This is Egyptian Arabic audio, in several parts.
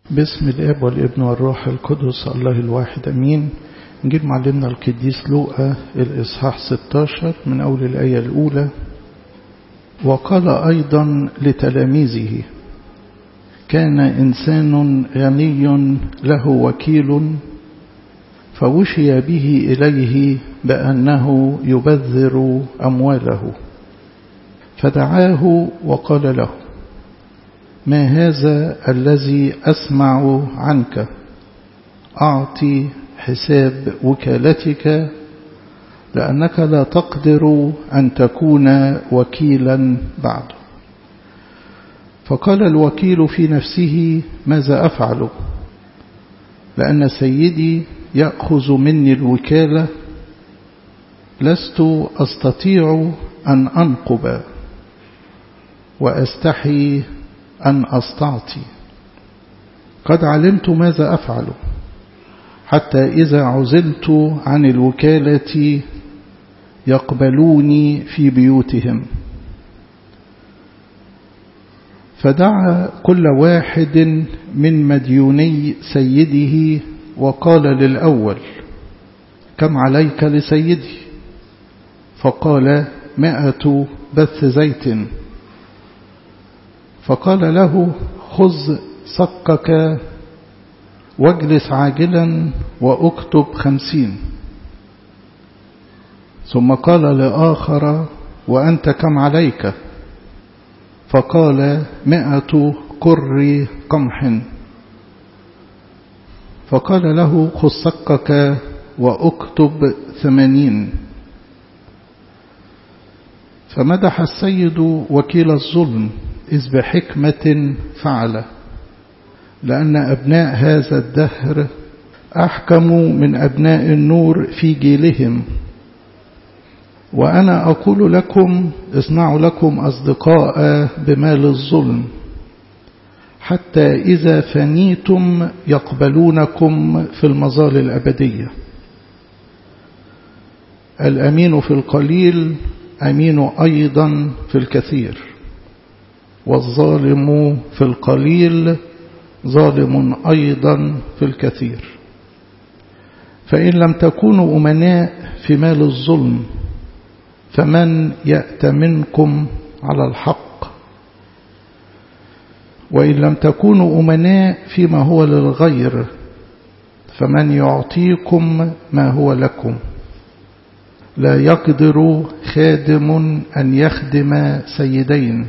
باسم الاب والابن والروح القدس الله الواحد امين نجيب معلمنا القديس لوقا الاصحاح 16 من اول الايه الاولى وقال ايضا لتلاميذه كان انسان غني له وكيل فوشي به اليه بانه يبذر امواله فدعاه وقال له ما هذا الذي أسمع عنك أعطي حساب وكالتك لأنك لا تقدر أن تكون وكيلا بعد فقال الوكيل في نفسه ماذا أفعل لأن سيدي يأخذ مني الوكالة لست أستطيع أن أنقب وأستحي أن أستعطي قد علمت ماذا أفعل حتى إذا عزلت عن الوكالة يقبلوني في بيوتهم فدعا كل واحد من مديوني سيده وقال للأول كم عليك لسيدي فقال مائة بث زيت فقال له خذ صكك واجلس عاجلا واكتب خمسين ثم قال لآخر وأنت كم عليك فقال مائة كر قمح فقال له خذ صكك واكتب ثمانين فمدح السيد وكيل الظلم إذ بحكمة فعل لأن أبناء هذا الدهر أحكم من أبناء النور في جيلهم وأنا أقول لكم اصنعوا لكم أصدقاء بمال الظلم حتى إذا فنيتم يقبلونكم في المظال الأبدية الأمين في القليل أمين أيضا في الكثير والظالم في القليل ظالم أيضا في الكثير فإن لم تكونوا أمناء في مال الظلم فمن يأت منكم على الحق وإن لم تكونوا أمناء فيما هو للغير فمن يعطيكم ما هو لكم لا يقدر خادم أن يخدم سيدين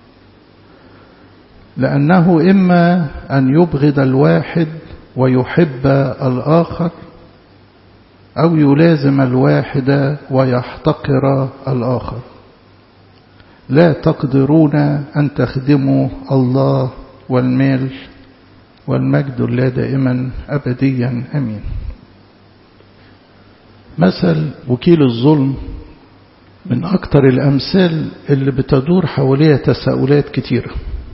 لأنه إما أن يبغض الواحد ويحب الآخر أو يلازم الواحد ويحتقر الآخر لا تقدرون أن تخدموا الله والمال والمجد لا دائما أبديا أمين مثل وكيل الظلم من أكثر الأمثال اللي بتدور حواليها تساؤلات كتيرة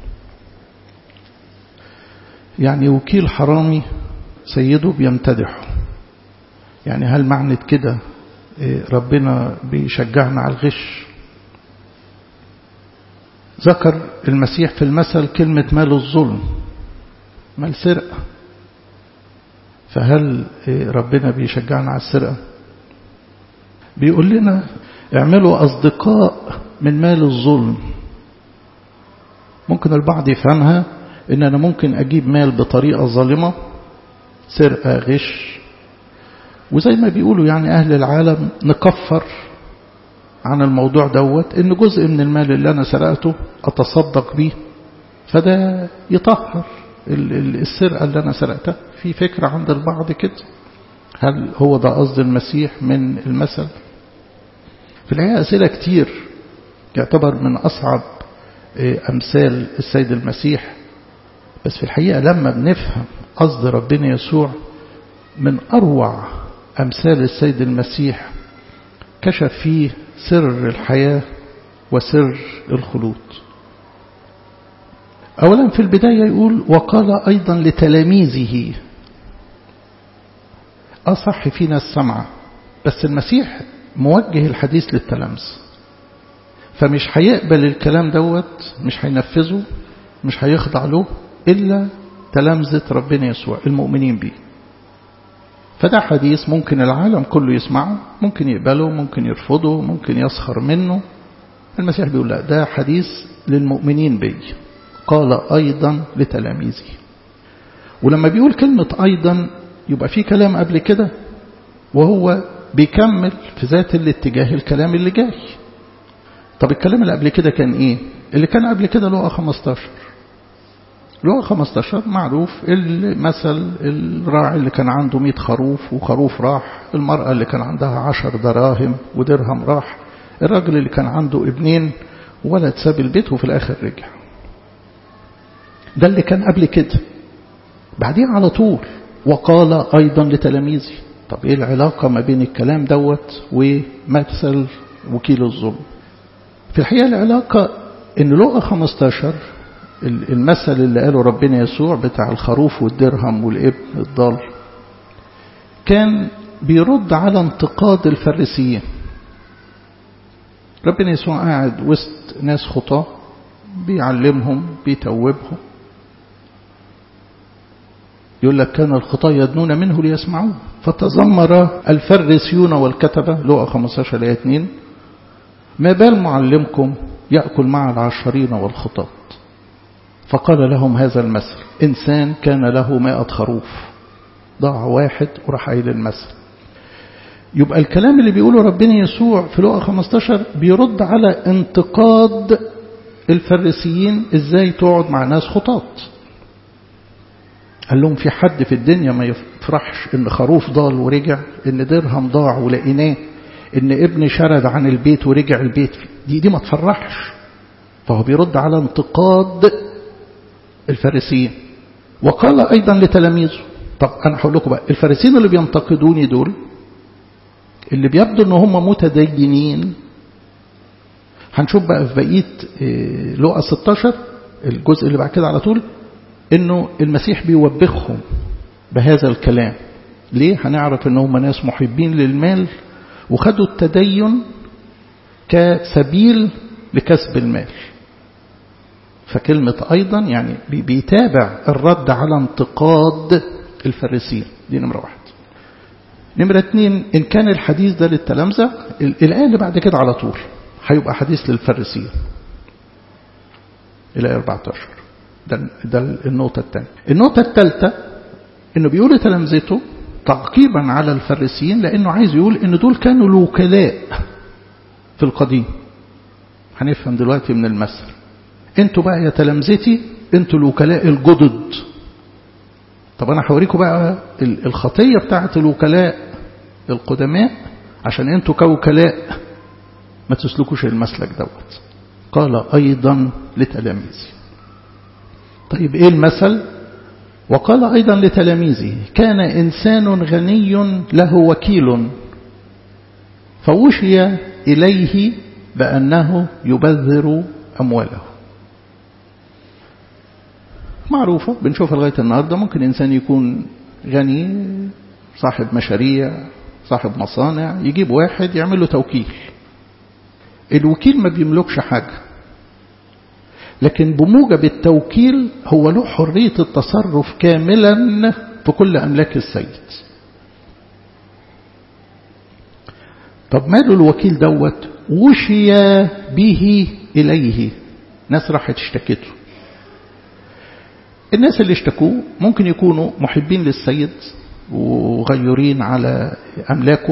يعني وكيل حرامي سيده بيمتدحه يعني هل معنى كده ربنا بيشجعنا على الغش ذكر المسيح في المثل كلمة مال الظلم مال سرقة فهل ربنا بيشجعنا على السرقة بيقول لنا اعملوا أصدقاء من مال الظلم ممكن البعض يفهمها ان انا ممكن اجيب مال بطريقة ظالمة سرقة غش وزي ما بيقولوا يعني اهل العالم نكفر عن الموضوع دوت ان جزء من المال اللي انا سرقته اتصدق بيه فده يطهر السرقة اللي انا سرقتها في فكرة عند البعض كده هل هو ده قصد المسيح من المثل في الحقيقة أسئلة كتير يعتبر من أصعب أمثال السيد المسيح بس في الحقيقة لما بنفهم قصد ربنا يسوع من أروع أمثال السيد المسيح كشف فيه سر الحياة وسر الخلود أولا في البداية يقول وقال أيضا لتلاميذه أصح فينا السمع بس المسيح موجه الحديث للتلامذة فمش هيقبل الكلام دوت مش هينفذه مش هيخضع له إلا تلامذة ربنا يسوع المؤمنين به فده حديث ممكن العالم كله يسمعه ممكن يقبله ممكن يرفضه ممكن يسخر منه المسيح بيقول لا ده حديث للمؤمنين بي قال أيضا لتلاميذه ولما بيقول كلمة أيضا يبقى في كلام قبل كده وهو بيكمل في ذات الاتجاه الكلام اللي جاي طب الكلام اللي قبل كده كان ايه اللي كان قبل كده لقى 15 لقى 15 معروف المثل الراعي اللي كان عنده 100 خروف وخروف راح المرأة اللي كان عندها 10 دراهم ودرهم راح الراجل اللي كان عنده ابنين ولد ساب البيت وفي الآخر رجع ده اللي كان قبل كده بعدين على طول وقال أيضا لتلاميذه طب ايه العلاقة ما بين الكلام دوت ومثل وكيل الظلم في الحقيقة العلاقة ان لقى 15 المثل اللي قاله ربنا يسوع بتاع الخروف والدرهم والابن الضال كان بيرد على انتقاد الفريسيين ربنا يسوع قاعد وسط ناس خطاة بيعلمهم بيتوبهم يقول لك كان الخطاة يدنون منه ليسمعوه فتذمر الفريسيون والكتبة لقى 15 آية 2 ما بال معلمكم يأكل مع العشرين والخطاة فقال لهم هذا المثل إنسان كان له مائة خروف ضاع واحد وراح قايل المثل يبقى الكلام اللي بيقوله ربنا يسوع في لقا 15 بيرد على انتقاد الفريسيين ازاي تقعد مع ناس خطاة قال لهم في حد في الدنيا ما يفرحش ان خروف ضال ورجع ان درهم ضاع ولقيناه ان ابن شرد عن البيت ورجع البيت دي دي ما تفرحش فهو بيرد على انتقاد الفارسيين وقال ايضا لتلاميذه طب انا هقول لكم بقى الفارسيين اللي بينتقدوني دول اللي بيبدو ان هم متدينين هنشوف بقى في بقيه لقا 16 الجزء اللي بعد كده على طول انه المسيح بيوبخهم بهذا الكلام ليه هنعرف ان هم ناس محبين للمال وخدوا التدين كسبيل لكسب المال فكلمة أيضا يعني بيتابع الرد على انتقاد الفريسين دي نمرة واحد نمرة اتنين إن كان الحديث ده للتلامذة الآية اللي بعد كده على طول هيبقى حديث للفريسين إلى 14 ده, ده النقطة الثانية النقطة الثالثة إنه بيقول لتلامذته تعقيبا على الفريسيين لأنه عايز يقول إن دول كانوا الوكلاء في القديم هنفهم دلوقتي من المثل انتوا بقى يا تلامذتي انتوا الوكلاء الجدد طب انا هوريكم بقى الخطيه بتاعه الوكلاء القدماء عشان انتوا كوكلاء ما تسلكوش المسلك دوت قال ايضا لتلاميذه طيب ايه المثل وقال ايضا لتلاميذه كان انسان غني له وكيل فوشي اليه بانه يبذر امواله معروفة بنشوفها لغاية النهاردة ممكن إنسان يكون غني صاحب مشاريع صاحب مصانع يجيب واحد يعمل له توكيل الوكيل ما بيملكش حاجة لكن بموجب التوكيل هو له حرية التصرف كاملا في كل أملاك السيد طب ماله الوكيل دوت وشي به إليه ناس راحت اشتكته الناس اللي اشتكوه ممكن يكونوا محبين للسيد وغيرين على أملاكه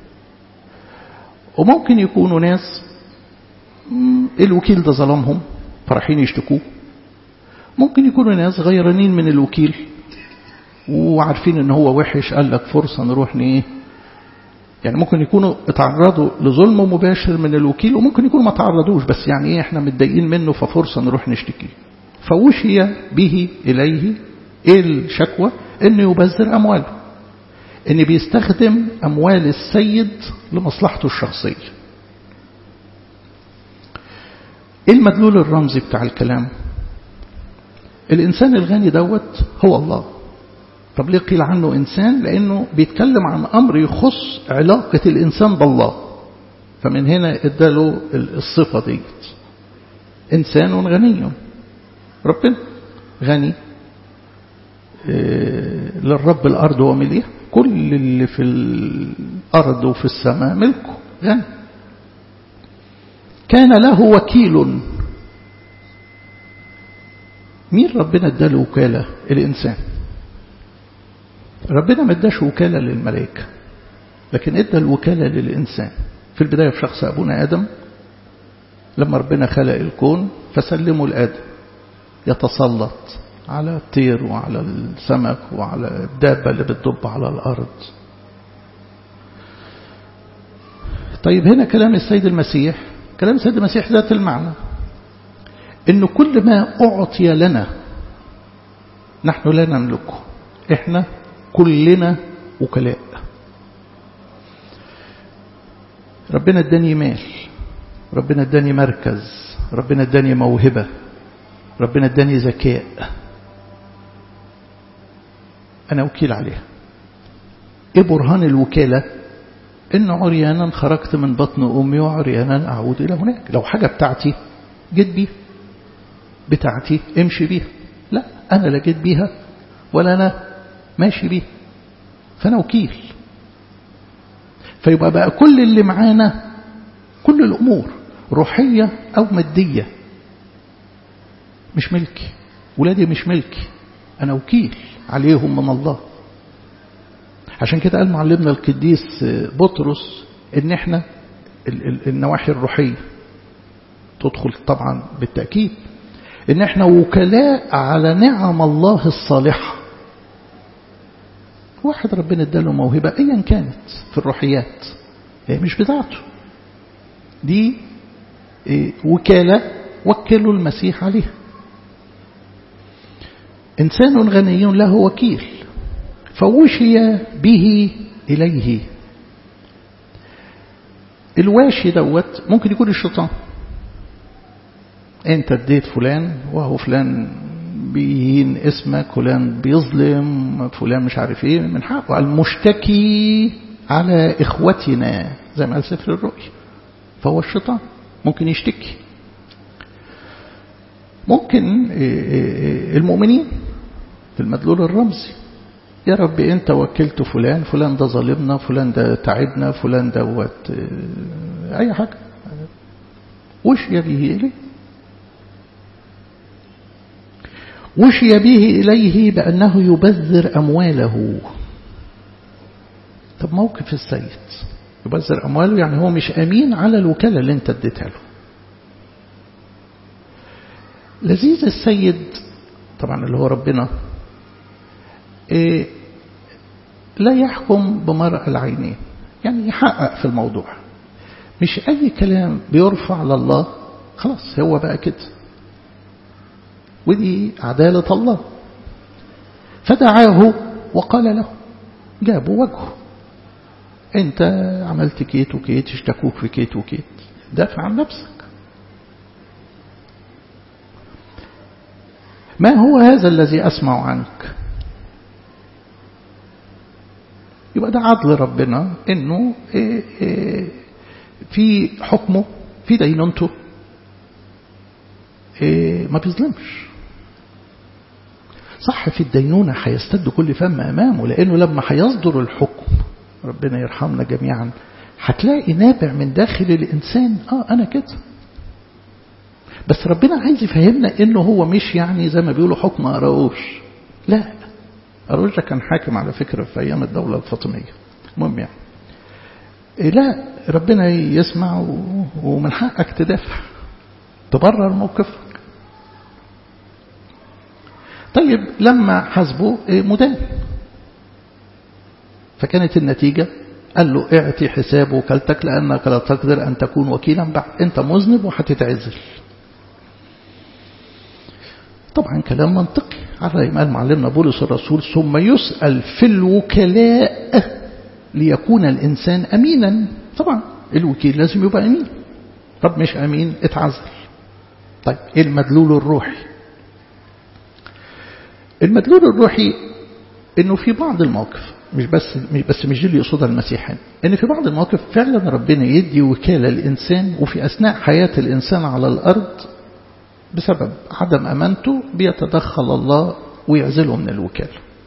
وممكن يكونوا ناس الوكيل ده ظلمهم فرحين يشتكوه ممكن يكونوا ناس غيرانين من الوكيل وعارفين ان هو وحش قال لك فرصة نروح ايه يعني ممكن يكونوا اتعرضوا لظلم مباشر من الوكيل وممكن يكونوا ما تعرضوش بس يعني ايه احنا متضايقين منه ففرصة نروح نشتكيه فوشي به إليه إيه الشكوى أنه يبذر أمواله أن بيستخدم أموال السيد لمصلحته الشخصية إيه المدلول الرمزي بتاع الكلام الإنسان الغني دوت هو الله طب ليه قيل عنه إنسان لأنه بيتكلم عن أمر يخص علاقة الإنسان بالله فمن هنا اداله الصفة ديت إنسان غني ربنا غني للرب الأرض ومليها كل اللي في الأرض وفي السماء ملكه غني كان له وكيل مين ربنا اداله وكالة الإنسان ربنا ما اداش وكالة للملائكة لكن ادى الوكالة للإنسان في البداية في شخص أبونا آدم لما ربنا خلق الكون فسلمه لآدم يتسلط على الطير وعلى السمك وعلى الدابة اللي بتدب على الأرض طيب هنا كلام السيد المسيح كلام السيد المسيح ذات المعنى إن كل ما أعطي لنا نحن لا نملكه إحنا كلنا وكلاء ربنا اداني مال ربنا اداني مركز ربنا اداني موهبة ربنا اداني ذكاء أنا وكيل عليها إيه برهان الوكالة إن عريانا خرجت من بطن أمي وعريانا أعود إلى هناك لو حاجة بتاعتي جيت بيها بتاعتي امشي بيها لا أنا لا جيت بيها ولا أنا ماشي بيها فأنا وكيل فيبقى بقى كل اللي معانا كل الأمور روحية أو مادية مش ملكي ولادي مش ملكي أنا وكيل عليهم من الله عشان كده قال معلمنا القديس بطرس ان احنا النواحي الروحية تدخل طبعا بالتأكيد ان احنا وكلاء على نعم الله الصالحة واحد ربنا اداله موهبة ايا كانت في الروحيات هي مش بتاعته دي وكالة وكلوا المسيح عليها إنسان غني له وكيل فوشي به إليه الواشي دوت ممكن يكون الشيطان انت اديت فلان وهو فلان بيهين اسمك فلان بيظلم فلان مش عارف ايه من حقه المشتكي على اخوتنا زي ما قال سفر الرؤيا فهو الشيطان ممكن يشتكي ممكن المؤمنين في المدلول الرمزي يا رب انت وكلت فلان فلان ده ظالمنا فلان ده تعبنا فلان دوت اي حاجة وشي به اليه وشي به إليه بأنه يبذر أمواله طب موقف السيد يبذر أمواله يعني هو مش أمين على الوكالة اللي انت اديتها له لذيذ السيد طبعا اللي هو ربنا إيه لا يحكم بمرء العينين يعني يحقق في الموضوع مش أي كلام بيرفع لله خلاص هو بقى كده ودي عدالة الله فدعاه وقال له جابوا وجهه انت عملت كيت وكيت اشتكوك في كيت وكيت دافع عن نفسك ما هو هذا الذي أسمع عنك يبقى ده عدل ربنا انه إيه إيه في حكمه في دينونته إيه ما بيظلمش صح في الدينونة هيستد كل فم أمامه لأنه لما هيصدر الحكم ربنا يرحمنا جميعا هتلاقي نابع من داخل الإنسان آه أنا كده بس ربنا عايز يفهمنا إنه هو مش يعني زي ما بيقولوا حكم أراوش لا أراوش ده كان حاكم على فكرة في أيام الدولة الفاطمية المهم يعني إيه لا ربنا يسمع ومن حقك تدافع تبرر موقفك طيب لما حسبه مدان فكانت النتيجة قال له اعطي حساب وكالتك لأنك لا تقدر أن تكون وكيلا بعد أنت مذنب وهتتعزل طبعا كلام منطقي على ما قال معلمنا بولس الرسول ثم يسأل في الوكلاء ليكون الإنسان أمينا طبعا الوكيل لازم يبقى أمين طب مش أمين اتعزل طيب ايه المدلول الروحي المدلول الروحي انه في بعض المواقف مش بس مش بس مش دي اللي يقصدها المسيح هنا ان في بعض المواقف فعلا ربنا يدي وكاله للانسان وفي اثناء حياه الانسان على الارض بسبب عدم امانته بيتدخل الله ويعزله من الوكاله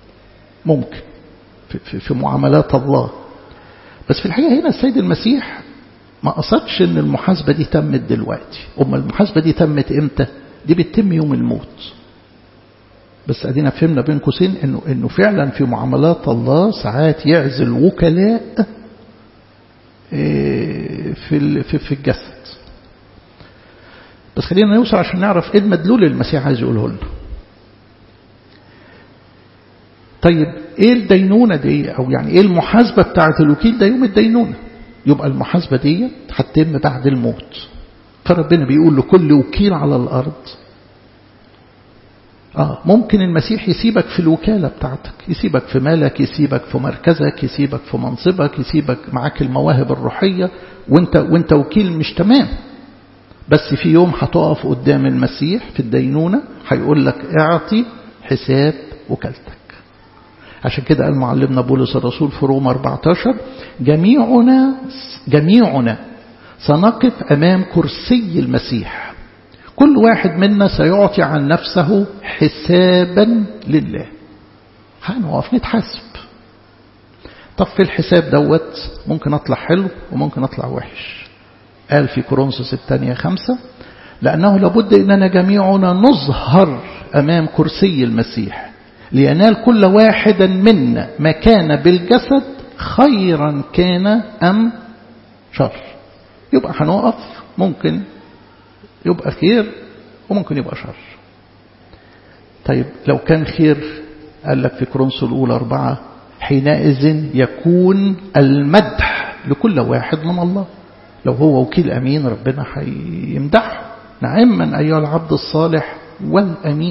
ممكن في, في, في معاملات الله بس في الحقيقة هنا السيد المسيح ما قصدش ان المحاسبة دي تمت دلوقتي أما المحاسبة دي تمت امتى دي بتتم يوم الموت بس ادينا فهمنا بين قوسين انه انه فعلا في معاملات الله ساعات يعزل وكلاء في في في الجسد بس خلينا نوصل عشان نعرف ايه المدلول اللي المسيح عايز يقوله لنا طيب ايه الدينونة دي او يعني ايه المحاسبة بتاعة الوكيل ده يوم الدينونة يبقى المحاسبة دي هتتم بعد الموت فربنا بيقول لكل وكيل على الارض آه ممكن المسيح يسيبك في الوكالة بتاعتك يسيبك في مالك يسيبك في مركزك يسيبك في منصبك يسيبك معاك المواهب الروحية وانت, وانت وكيل مش تمام بس في يوم هتقف قدام المسيح في الدينونة هيقول لك اعطي حساب وكالتك عشان كده قال معلمنا بولس الرسول في روما 14 جميعنا جميعنا سنقف أمام كرسي المسيح كل واحد منا سيعطي عن نفسه حسابا لله هنقف نتحاسب طب في الحساب دوت ممكن أطلع حلو وممكن أطلع وحش قال في كورنثوس الثانية خمسة لأنه لابد أننا جميعنا نظهر أمام كرسي المسيح لينال كل واحد منا ما كان بالجسد خيرا كان أم شر يبقى هنقف ممكن يبقى خير وممكن يبقى شر طيب لو كان خير قال لك في كورنثوس الأولى أربعة حينئذ يكون المدح لكل واحد من الله لو هو وكيل أمين ربنا هيمدحه نعما أيها العبد الصالح والأمين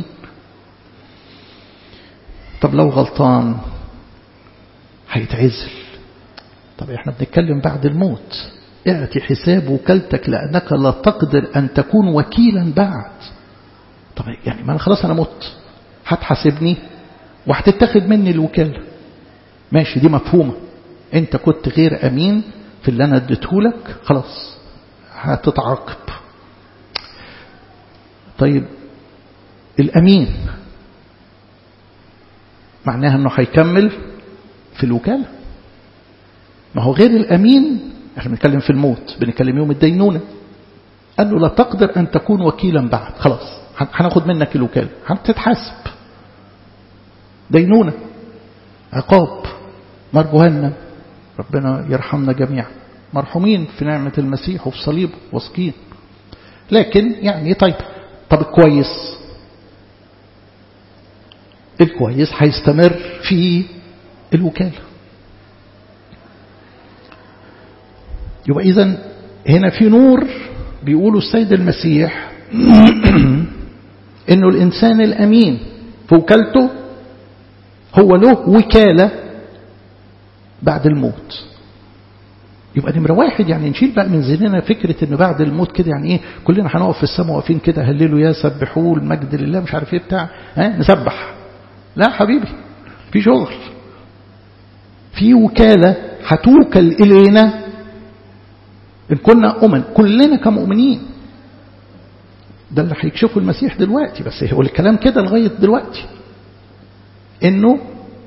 طب لو غلطان هيتعزل طب احنا بنتكلم بعد الموت اعطي حساب وكالتك لأنك لا تقدر أن تكون وكيلا بعد طب يعني ما أنا خلاص أنا مت هتحاسبني وهتتاخد مني الوكالة ماشي دي مفهومة انت كنت غير أمين في اللي أنا اديتهولك خلاص هتتعاقب طيب الأمين معناها أنه هيكمل في الوكالة ما هو غير الأمين احنا بنتكلم في الموت بنتكلم يوم الدينونة قال له لا تقدر أن تكون وكيلا بعد خلاص هناخد منك الوكالة هتتحاسب دينونة عقاب نار جهنم ربنا يرحمنا جميعا مرحومين في نعمة المسيح وفي صليبه واثقين لكن يعني طيب طب الكويس الكويس هيستمر في الوكالة يبقى إذا هنا في نور بيقولوا السيد المسيح إنه الإنسان الأمين في وكالته هو له وكالة بعد الموت يبقى نمرة واحد يعني نشيل بقى من ذهننا فكرة إن بعد الموت كده يعني إيه كلنا هنقف في السماء واقفين كده هللوا يا سبحوا المجد لله مش عارف إيه بتاع ها نسبح لا حبيبي في شغل في وكالة هتوكل إلينا إن كنا أمن كلنا كمؤمنين ده اللي هيكشفه المسيح دلوقتي بس هو الكلام كده لغاية دلوقتي إنه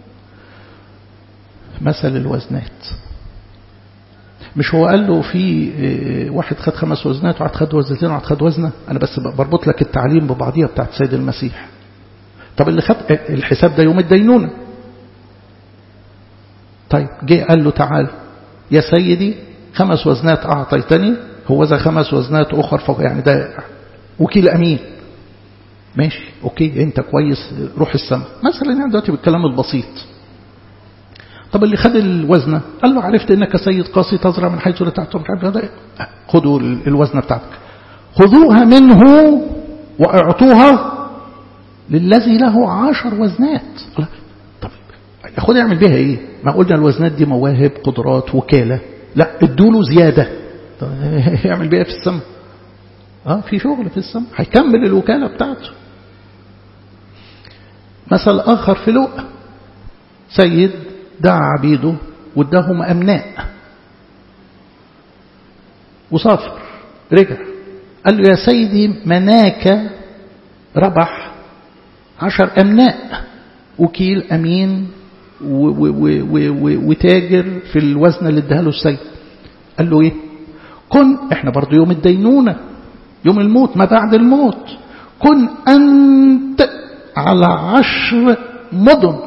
مثل الوزنات مش هو قال له في واحد خد خمس وزنات وواحد خد وزنتين وواحد خد وزنة أنا بس بربط لك التعليم ببعضيها بتاعت سيد المسيح طب اللي خد الحساب ده يوم الدينونة طيب جه قال له تعال يا سيدي خمس وزنات أعطيتني هو ذا خمس وزنات أخر فوق يعني ده وكيل أمين ماشي أوكي أنت كويس روح السماء مثلا يعني دلوقتي بالكلام البسيط طب اللي خد الوزنة قال له عرفت انك سيد قاسي تزرع من حيث لا تعتم خدوا الوزنة بتاعتك خذوها منه واعطوها للذي له عشر وزنات طب ياخد يعمل بيها ايه ما قلنا الوزنات دي مواهب قدرات وكالة لا ادوله زيادة يعمل بيها في السماء اه في شغل في السماء هيكمل الوكالة بتاعته مثل آخر في لؤ سيد دعا عبيده واداهم أمناء وسافر رجع قال له يا سيدي مناك ربح عشر أمناء وكيل أمين وتاجر في الوزن اللي اداها له السيد قال له ايه كن احنا برضو يوم الدينونة يوم الموت ما بعد الموت كن أنت على عشر مدن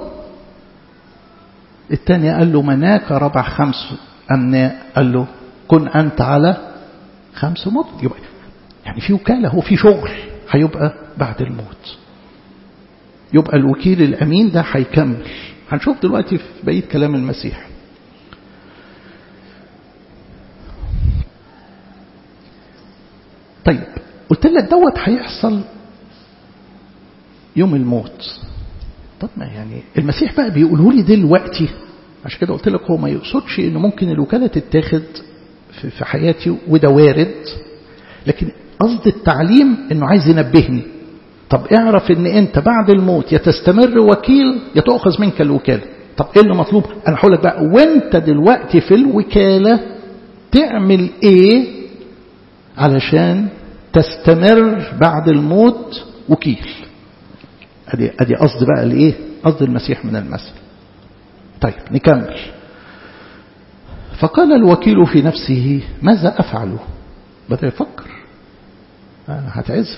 الثاني قال له مناك ربع خمس أمناء قال له كن أنت على خمس مدن يبقى يعني في وكالة هو في شغل هيبقى بعد الموت يبقى الوكيل الأمين ده هيكمل هنشوف دلوقتي في بقية كلام المسيح طيب قلت لك دوت هيحصل يوم الموت طب ما يعني المسيح بقى بيقوله لي دلوقتي عشان كده قلت لك هو ما يقصدش انه ممكن الوكاله تتاخد في حياتي وده وارد لكن قصد التعليم انه عايز ينبهني طب اعرف ان انت بعد الموت يا تستمر وكيل يا تؤخذ منك الوكاله طب ايه اللي مطلوب انا هقول لك بقى وانت دلوقتي في الوكاله تعمل ايه علشان تستمر بعد الموت وكيل ادي ادي قصد بقى الايه قصد المسيح من المثل طيب نكمل فقال الوكيل في نفسه ماذا افعل بدا يفكر انا هتعزل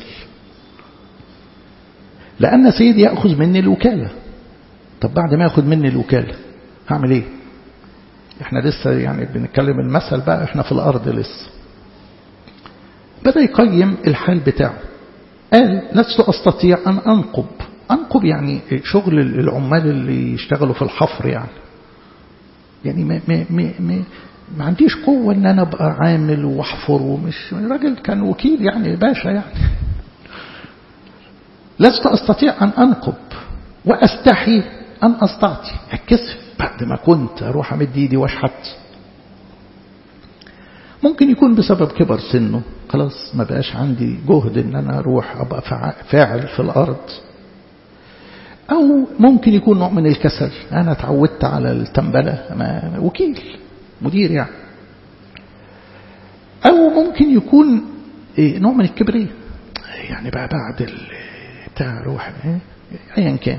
لان سيدي ياخذ مني الوكاله طب بعد ما ياخذ مني الوكاله هعمل ايه احنا لسه يعني بنتكلم المثل بقى احنا في الارض لسه بدا يقيم الحال بتاعه قال لست استطيع ان انقب أنقب يعني شغل العمال اللي يشتغلوا في الحفر يعني يعني ما, ما, ما, ما, ما عنديش قوة ان انا ابقى عامل واحفر ومش راجل كان وكيل يعني باشا يعني لست استطيع ان انقب واستحي ان استعطي اتكسف بعد ما كنت اروح امد ايدي واشحت ممكن يكون بسبب كبر سنه خلاص ما بقاش عندي جهد ان انا اروح ابقى فاعل في الارض أو ممكن يكون نوع من الكسل أنا اتعودت على التنبلة ما وكيل مدير يعني أو ممكن يكون نوع من الكبرية يعني بقى بعد بتاع روح أيا كان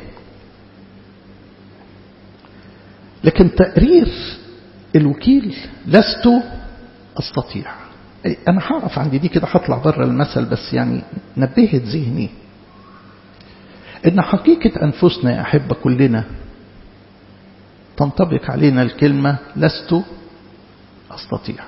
لكن تقرير الوكيل لست أستطيع أنا هعرف عندي دي كده هطلع بره المثل بس يعني نبهت ذهني إن حقيقة أنفسنا يا أحبة كلنا تنطبق علينا الكلمة لست أستطيع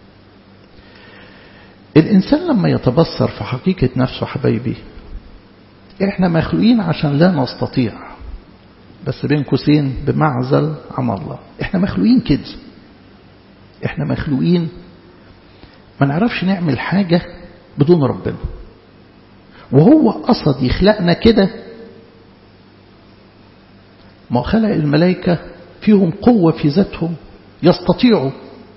الإنسان لما يتبصر في حقيقة نفسه حبايبي إحنا مخلوقين عشان لا نستطيع بس بين قوسين بمعزل عن الله إحنا مخلوقين كده إحنا مخلوقين ما نعرفش نعمل حاجة بدون ربنا وهو قصد يخلقنا كده ما خلق الملائكة فيهم قوة في ذاتهم يستطيعوا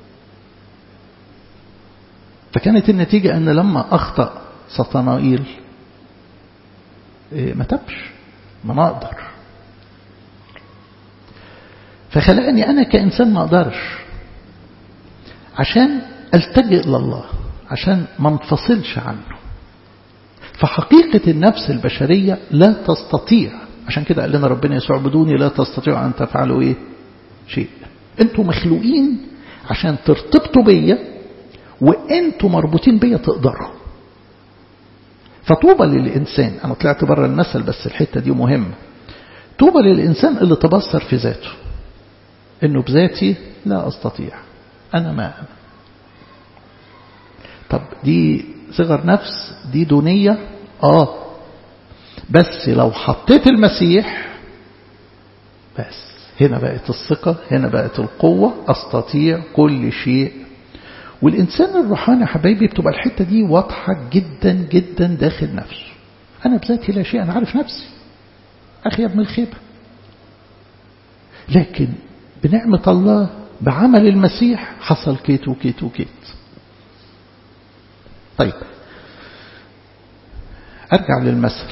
فكانت النتيجة أن لما أخطأ سطنائيل ما تبش ما نقدر فخلقني أنا كإنسان ما أقدرش عشان ألتجئ لله عشان ما انفصلش عنه فحقيقة النفس البشرية لا تستطيع عشان كده قال لنا ربنا يسوع بدوني لا تستطيعوا أن تفعلوا إيه شيء أنتوا مخلوقين عشان ترتبطوا بيا وأنتوا مربوطين بيا تقدروا فطوبى للإنسان أنا طلعت بره المثل بس الحتة دي مهمة طوبى للإنسان اللي تبصر في ذاته إنه بذاتي لا أستطيع أنا ما أنا طب دي صغر نفس دي دونية آه بس لو حطيت المسيح بس هنا بقت الثقة هنا بقت القوة أستطيع كل شيء والإنسان الروحاني حبايبي بتبقى الحتة دي واضحة جدا جدا داخل نفسه أنا بذاتي لا شيء أنا عارف نفسي أخي يا ابن الخيبة لكن بنعمة الله بعمل المسيح حصل كيت وكيت وكيت طيب أرجع للمثل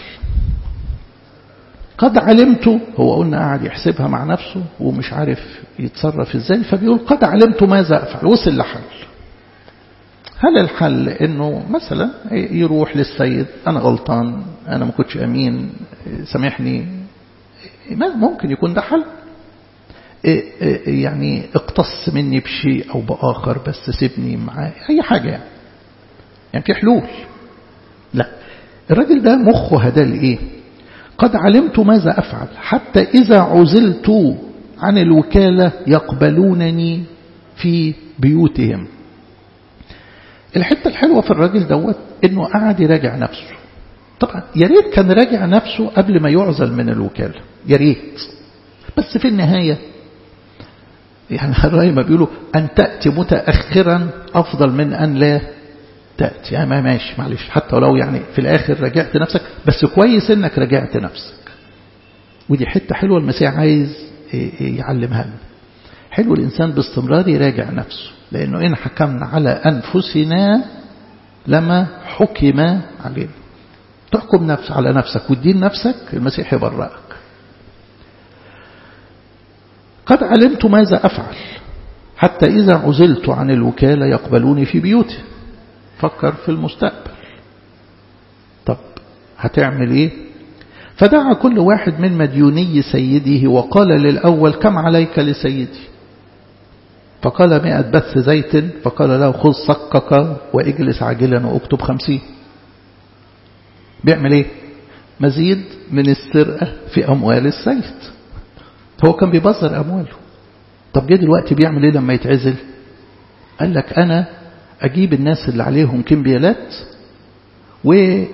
قد علمت هو قلنا قاعد يحسبها مع نفسه ومش عارف يتصرف ازاي فبيقول قد علمت ماذا أفعل وصل لحل هل الحل انه مثلا يروح للسيد انا غلطان انا ما كنتش امين سامحني ممكن يكون ده حل يعني اقتص مني بشيء أو بآخر بس سيبني معاه أي حاجة يعني يعني في حلول لا الراجل ده مخه هدا لإيه قد علمت ماذا أفعل حتى إذا عزلت عن الوكالة يقبلونني في بيوتهم الحتة الحلوة في الراجل دوت انه قعد يراجع نفسه طبعا يا ريت كان راجع نفسه قبل ما يعزل من الوكالة يا ريت بس في النهاية يعني الرأي ما بيقولوا أن تأتي متأخرا أفضل من أن لا تأتي يعني ما ماشي معلش حتى ولو يعني في الآخر رجعت نفسك بس كويس إنك رجعت نفسك ودي حتة حلوة المسيح عايز يعلمها لنا حلو الإنسان باستمرار يراجع نفسه لأنه إن حكمنا على أنفسنا لما حكم علينا تحكم نفس على نفسك وتدين نفسك المسيح يبرأك قد علمت ماذا أفعل حتى إذا عزلت عن الوكالة يقبلوني في بيوتي فكر في المستقبل طب هتعمل إيه فدعا كل واحد من مديوني سيده وقال للأول كم عليك لسيدي فقال مئة بث زيت فقال له خذ صكك واجلس عاجلا واكتب خمسين بيعمل ايه مزيد من السرقة في أموال السيد هو كان بيبذر أمواله طب جه دلوقتي بيعمل ايه لما يتعزل قال لك أنا أجيب الناس اللي عليهم كمبيالات و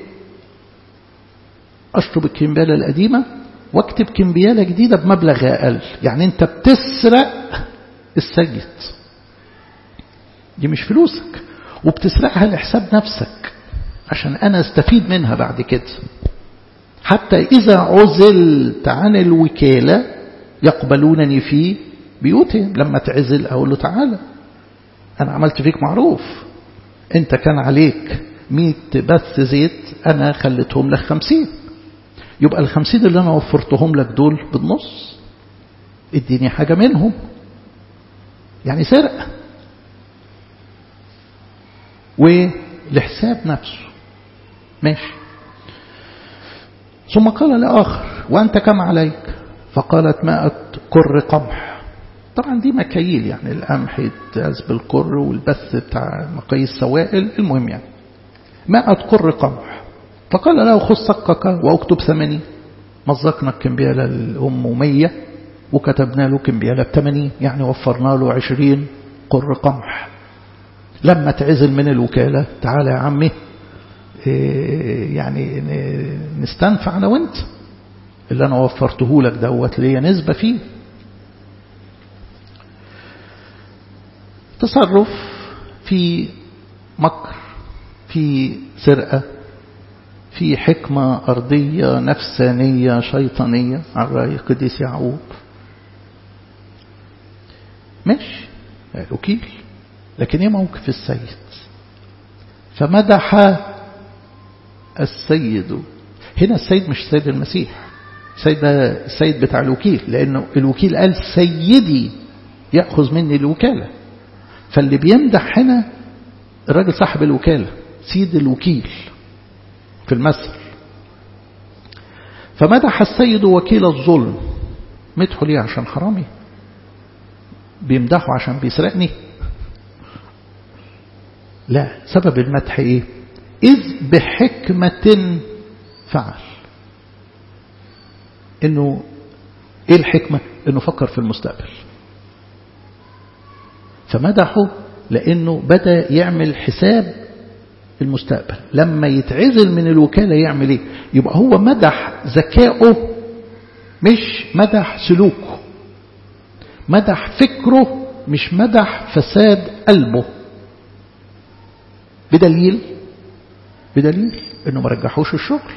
أشطب الكمبيالة القديمة واكتب كمبيالة جديدة بمبلغ أقل يعني أنت بتسرق السيد دي مش فلوسك وبتسرقها لحساب نفسك عشان أنا استفيد منها بعد كده حتى إذا عزلت عن الوكالة يقبلونني في بيوتهم لما تعزل أقول له تعالى أنا عملت فيك معروف أنت كان عليك مئة بث زيت أنا خليتهم لك خمسين يبقى الخمسين اللي أنا وفرتهم لك دول بالنص اديني حاجة منهم يعني سرقة ولحساب نفسه ماشي ثم قال لآخر وأنت كم عليك فقالت مائة كر قمح طبعا دي مكاييل يعني القمح يتجاز بالكر والبث بتاع مقاييس سوائل المهم يعني مائة كر قمح فقال له خذ صكك واكتب ثمانين مزقنا الكمبيالة الأم مية وكتبنا له كمبيالة بثمانين يعني وفرنا له عشرين قر قمح لما تعزل من الوكالة تعالى يا عمي يعني نستنفع أنا وانت اللي أنا وفرته لك دوت ليا نسبة فيه تصرف في مكر في سرقة في حكمة أرضية نفسانية شيطانية على رأي قديس يعقوب ماشي الوكيل لكن ايه موقف السيد فمدح السيد هنا السيد مش سيد المسيح السيد ده السيد بتاع الوكيل لأنه الوكيل قال سيدي يأخذ مني الوكالة فاللي بيمدح هنا الراجل صاحب الوكالة سيد الوكيل في المثل فمدح السيد وكيل الظلم مدحه ليه عشان حرامي بيمدحه عشان بيسرقني لا سبب المدح ايه إذ بحكمة فعل انه ايه الحكمة انه فكر في المستقبل فمدحه لانه بدأ يعمل حساب المستقبل لما يتعزل من الوكالة يعمل ايه يبقى هو مدح ذكائه مش مدح سلوكه مدح فكره مش مدح فساد قلبه بدليل بدليل انه ما رجحوش الشغل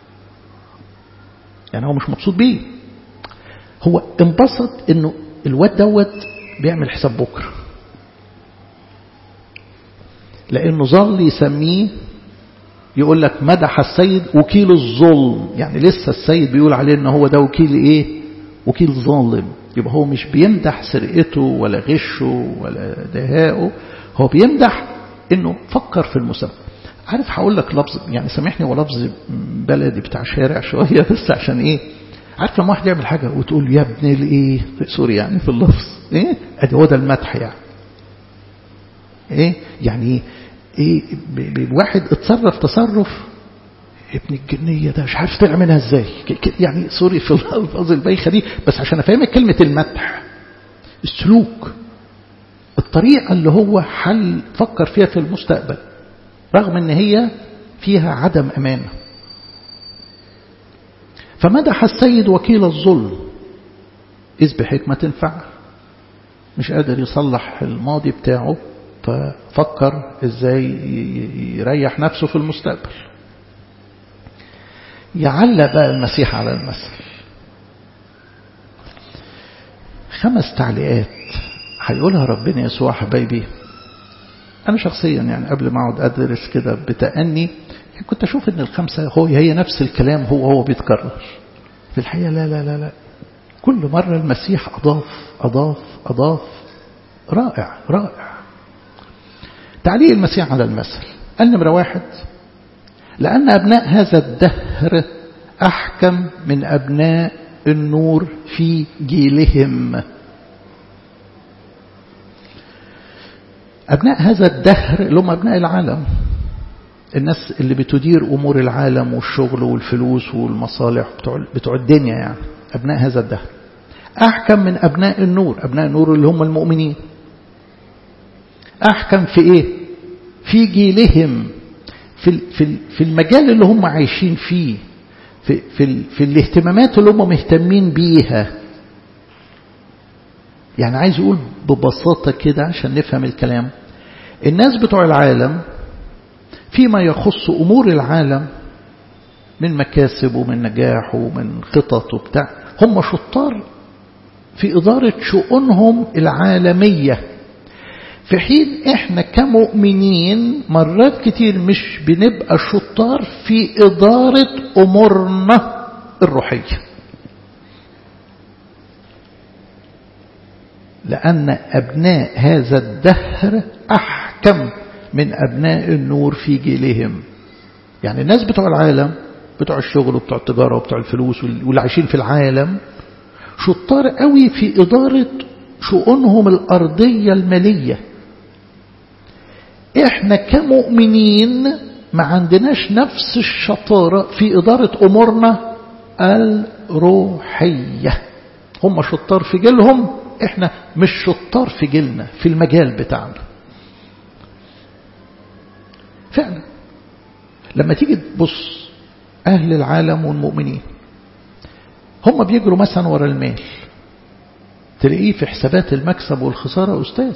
يعني هو مش مبسوط بيه هو انبسط انه الواد دوت بيعمل حساب بكره لانه ظل يسميه يقول لك مدح السيد وكيل الظلم يعني لسه السيد بيقول عليه ان هو ده وكيل ايه وكيل ظالم يبقى هو مش بيمدح سرقته ولا غشه ولا دهائه هو بيمدح انه فكر في المستقبل عارف هقول لك لفظ يعني سامحني هو لفظ بلدي بتاع شارع شويه بس عشان ايه عارف لما واحد يعمل حاجة وتقول يا ابن الايه سوري يعني في اللفظ ايه ادي هو ده المدح يعني ايه يعني ايه الواحد اتصرف تصرف ابن الجنية ده مش عارف طلع منها ازاي يعني سوري في الالفاظ البايخة دي بس عشان افهمك كلمة المدح السلوك الطريقة اللي هو حل فكر فيها في المستقبل رغم ان هي فيها عدم امانه فمدح السيد وكيل الظلم إذ بحكمة فعل مش قادر يصلح الماضي بتاعه ففكر ازاي يريح نفسه في المستقبل يعلق بقى المسيح على المثل خمس تعليقات هيقولها ربنا يسوع حبايبي أنا شخصيا يعني قبل ما أقعد أدرس كده بتأني كنت أشوف إن الخمسة هو هي نفس الكلام هو هو بيتكرر في الحقيقة لا لا لا لا كل مرة المسيح أضاف أضاف أضاف رائع رائع تعليق المسيح على المثل النمرة واحد لأن أبناء هذا الدهر أحكم من أبناء النور في جيلهم أبناء هذا الدهر اللي هم أبناء العالم الناس اللي بتدير أمور العالم والشغل والفلوس والمصالح بتوع, بتوع الدنيا يعني أبناء هذا الدهر أحكم من أبناء النور أبناء النور اللي هم المؤمنين أحكم في إيه في جيلهم في, في, في المجال اللي هم عايشين فيه في, في, في الاهتمامات اللي هم مهتمين بيها يعني عايز يقول ببساطة كده عشان نفهم الكلام الناس بتوع العالم فيما يخص أمور العالم من مكاسب ومن نجاح ومن خطط وبتاع هم شطار في إدارة شؤونهم العالمية في حين احنا كمؤمنين مرات كتير مش بنبقى شطار في إدارة أمورنا الروحية لأن أبناء هذا الدهر أحكم من أبناء النور في جيلهم يعني الناس بتوع العالم بتوع الشغل وبتوع التجارة وبتوع الفلوس واللي عايشين في العالم شطار قوي في إدارة شؤونهم الأرضية المالية إحنا كمؤمنين ما عندناش نفس الشطارة في إدارة أمورنا الروحية هم شطار في جيلهم إحنا مش شطار في جيلنا في المجال بتاعنا فعلا لما تيجي تبص أهل العالم والمؤمنين هم بيجروا مثلا ورا المال تلاقيه في حسابات المكسب والخسارة أستاذ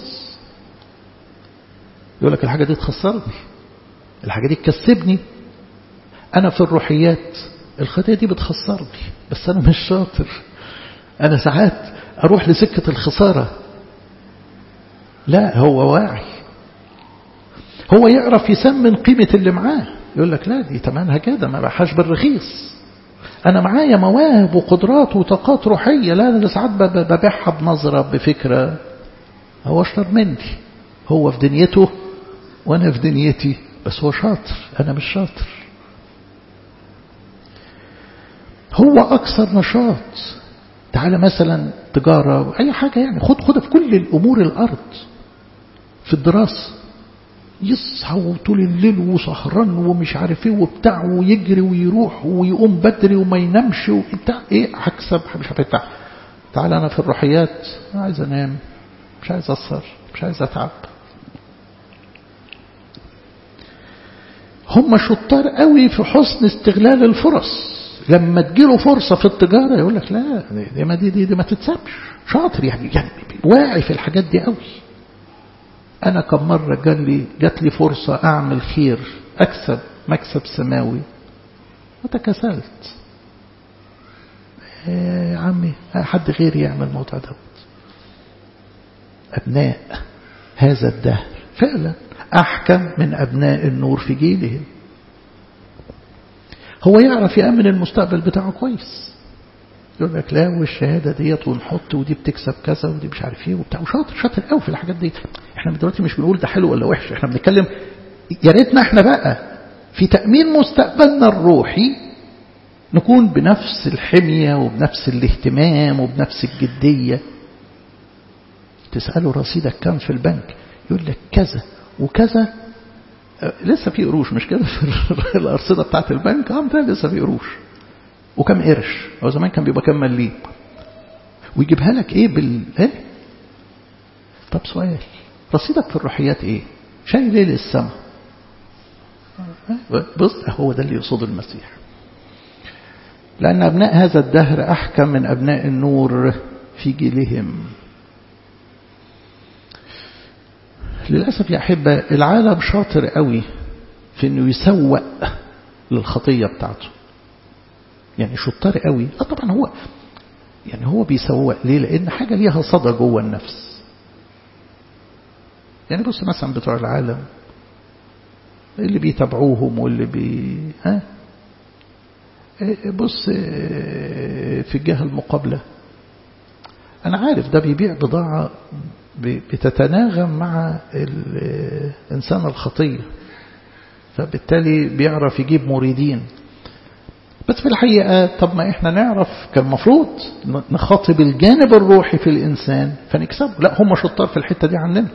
يقول لك الحاجة دي تخسرني الحاجة دي تكسبني أنا في الروحيات الخطية دي بتخسرني بس أنا مش شاطر أنا ساعات أروح لسكة الخسارة لا هو واعي هو يعرف يسمن قيمة اللي معاه يقول لك لا دي تمنها كده ما بحاش بالرخيص أنا معايا مواهب وقدرات وطاقات روحية لا أنا ساعات ببيعها بنظرة بفكرة هو أشطر مني هو في دنيته وأنا في دنيتي بس هو شاطر أنا مش شاطر هو أكثر نشاط تعالى مثلا تجارة أي حاجة يعني خد خدها في كل الأمور الأرض في الدراسة يصحى طول الليل وسهران ومش عارف ايه وبتاع ويجري ويروح ويقوم بدري وما ينامش وبتاع ايه هكسب مش عارف بتاع تعال انا في الروحيات عايز انام مش عايز اسهر مش عايز اتعب هم شطار قوي في حسن استغلال الفرص لما تجيله فرصة في التجارة يقول لك لا دي ما دي, دي, دي ما تتسابش شاطر يعني يعني واعي في الحاجات دي قوي أنا كم مرة جات لي جات لي فرصة أعمل خير أكسب مكسب سماوي وتكسلت يا عمي حد غيري يعمل الموضوع دوت أبناء هذا الدهر فعلا أحكم من أبناء النور في جيلهم هو يعرف يأمن المستقبل بتاعه كويس يقول لك لا والشهادة ديت ونحط ودي بتكسب كذا ودي مش عارف ايه وبتاع وشاطر شاطر قوي في الحاجات دي احنا دلوقتي مش بنقول ده حلو ولا وحش احنا بنتكلم يا ريتنا احنا بقى في تأمين مستقبلنا الروحي نكون بنفس الحمية وبنفس الاهتمام وبنفس الجدية تسأله رصيدك كم في البنك يقول لك كذا وكذا لسه في قروش مش كده في الأرصدة بتاعت البنك اه لسه في قروش وكم قرش هو زمان كان بيبقى كم مليم ويجيبها لك ايه بال ايه طب سؤال رصيدك في الروحيات ايه شايل ايه للسماء بص هو ده اللي يقصده المسيح لأن أبناء هذا الدهر أحكم من أبناء النور في جيلهم للأسف يا أحبة العالم شاطر قوي في أنه يسوق للخطية بتاعته يعني شطار قوي اه طبعا هو يعني هو بيسوق ليه لأن حاجة ليها صدى جوه النفس يعني بص مثلا بتوع العالم اللي بيتابعوهم واللي بي ها بص في الجهة المقابلة أنا عارف ده بيبيع بضاعة بتتناغم مع الإنسان الخطية فبالتالي بيعرف يجيب مريدين بس في الحقيقة طب ما احنا نعرف كان المفروض نخاطب الجانب الروحي في الإنسان فنكسبه لا هم شطار في الحتة دي عننا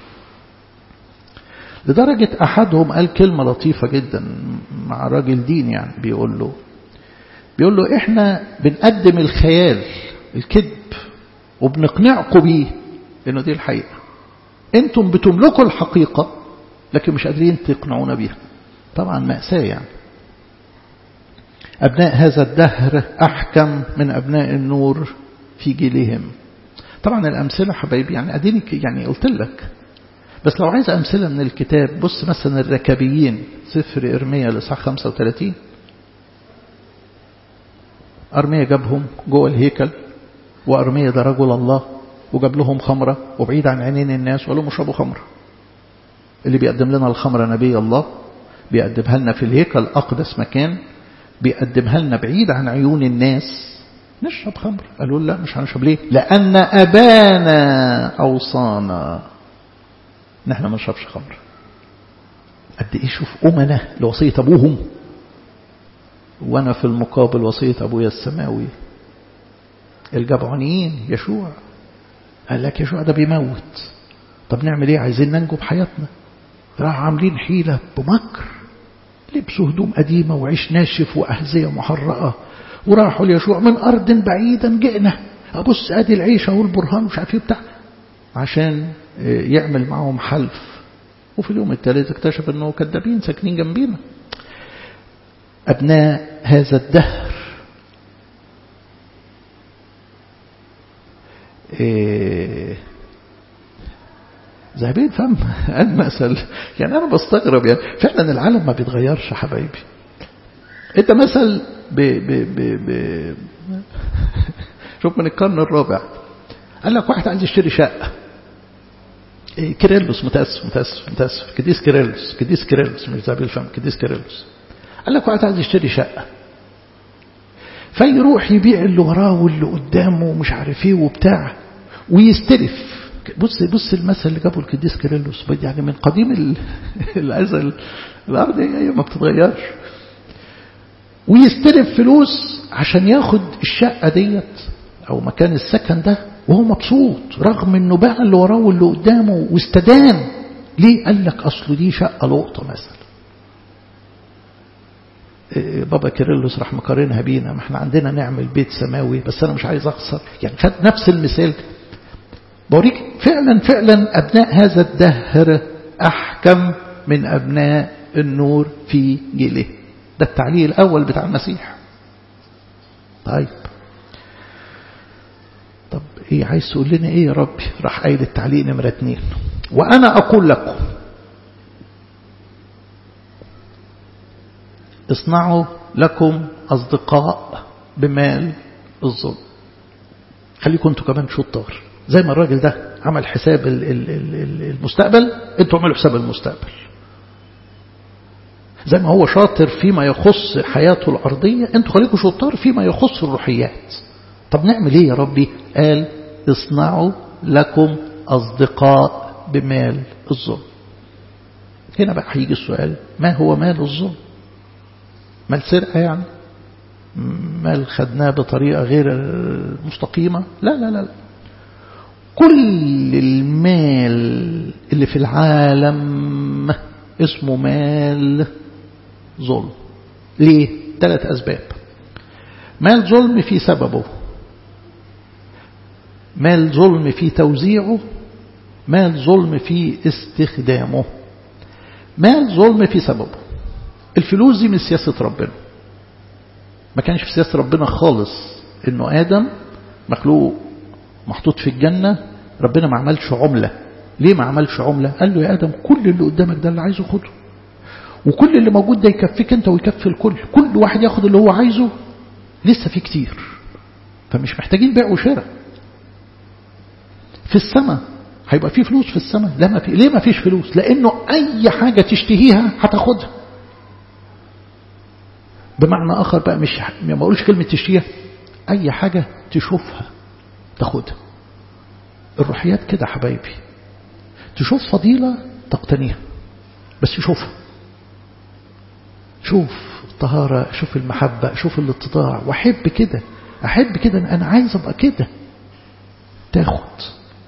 لدرجة أحدهم قال كلمة لطيفة جدا مع راجل دين يعني بيقول له بيقول له احنا بنقدم الخيال الكذب وبنقنعكم بيه انه دي الحقيقة انتم بتملكوا الحقيقة لكن مش قادرين تقنعونا بيها طبعا مأساة يعني أبناء هذا الدهر أحكم من أبناء النور في جيلهم طبعا الأمثلة حبايبي يعني أديني يعني قلت لك بس لو عايز أمثلة من الكتاب بص مثلا الركبيين سفر إرميا لصح 35 أرميا جابهم جوه الهيكل وأرميا ده رجل الله وجاب لهم خمرة وبعيد عن عينين الناس وقال لهم اشربوا خمرة اللي بيقدم لنا الخمرة نبي الله بيقدمها لنا في الهيكل أقدس مكان بيقدمها لنا بعيد عن عيون الناس نشرب خمر قالوا لا مش هنشرب ليه لأن أبانا أوصانا نحن ما نشربش خمر قد ايه شوف أمنا لوصية أبوهم وأنا في المقابل وصية أبويا السماوي الجبعانيين يشوع قال لك يشوع ده بيموت طب نعمل ايه عايزين ننجو بحياتنا راح عاملين حيلة بمكر لبسوا هدوم قديمة وعيش ناشف وأهزية محرقة وراحوا ليشوع من أرض بعيدا جئنا أبص أدي العيشة والبرهان ومش عارف ايه بتاع عشان يعمل معهم حلف وفي اليوم الثالث اكتشف انه كذابين ساكنين جنبينا أبناء هذا الدهر إيه ذهبين فم المثل يعني أنا بستغرب يعني فعلا العالم ما بيتغيرش حبايبي أنت مثل ب ب ب ب شوف من القرن الرابع قال لك واحد عايز يشتري شقة كيرلس متأسف متأسف متأسف كديس كيرلس كديس كيرلس مش ذهبي الفم كديس كيرلس قال لك واحد عايز يشتري شقة فيروح يبيع اللي وراه واللي قدامه ومش عارف ايه وبتاع ويستلف بص بص المثل اللي جابه القديس كيرلس يعني من قديم الازل الارض هي ما بتتغيرش ويستلف فلوس عشان ياخد الشقه ديت او مكان السكن ده وهو مبسوط رغم انه باع اللي وراه واللي قدامه واستدان ليه قال لك اصله دي شقه لقطه مثلا بابا كيرلس راح مقارنها بينا ما احنا عندنا نعمل بيت سماوي بس انا مش عايز اخسر يعني خد نفس المثال بوريك فعلا فعلا ابناء هذا الدهر احكم من ابناء النور في جيله ده التعليل الاول بتاع المسيح طيب طب ايه عايز تقول لنا ايه يا ربي راح قايل التعليق نمرة اتنين وانا اقول لكم اصنعوا لكم أصدقاء بمال الظلم خليكم انتوا كمان شطار زي ما الراجل ده عمل حساب المستقبل انتوا اعملوا حساب المستقبل زي ما هو شاطر فيما يخص حياته الأرضية انتوا خليكم شطار فيما يخص الروحيات طب نعمل ايه يا ربي قال اصنعوا لكم أصدقاء بمال الظلم هنا بقى هيجي السؤال ما هو مال الظلم مال سرقة يعني مال خدناه بطريقة غير مستقيمة لا لا لا كل المال اللي في العالم اسمه مال ظلم ليه؟ ثلاث أسباب مال ظلم في سببه مال ظلم في توزيعه مال ظلم في استخدامه مال ظلم في سببه الفلوس دي من سياسة ربنا ما كانش في سياسة ربنا خالص انه آدم مخلوق محطوط في الجنة ربنا ما عملش عملة ليه ما عملش عملة قال له يا آدم كل اللي قدامك ده اللي عايزه خده وكل اللي موجود ده يكفيك انت ويكفي الكل كل واحد ياخد اللي هو عايزه لسه في كتير فمش محتاجين بيع وشراء في السماء هيبقى في فلوس في السماء لا ما في ليه ما فيش فلوس لانه اي حاجة تشتهيها هتاخدها بمعنى اخر بقى مش ما بقولش كلمة تشتهيها اي حاجة تشوفها تاخدها الروحيات كده حبايبي تشوف فضيلة تقتنيها بس شوفها شوف الطهارة شوف المحبة شوف الاتضاع واحب كده احب كده انا عايز ابقى كده تاخد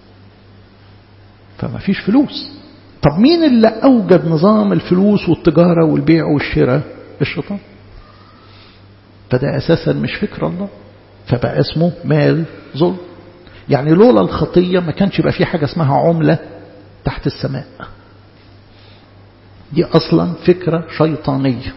فما فيش فلوس طب مين اللي اوجد نظام الفلوس والتجارة والبيع والشراء الشيطان فده اساسا مش فكر الله فبقى اسمه مال ظلم يعني لولا الخطية ما كانش يبقى في حاجة اسمها عملة تحت السماء دي أصلا فكرة شيطانية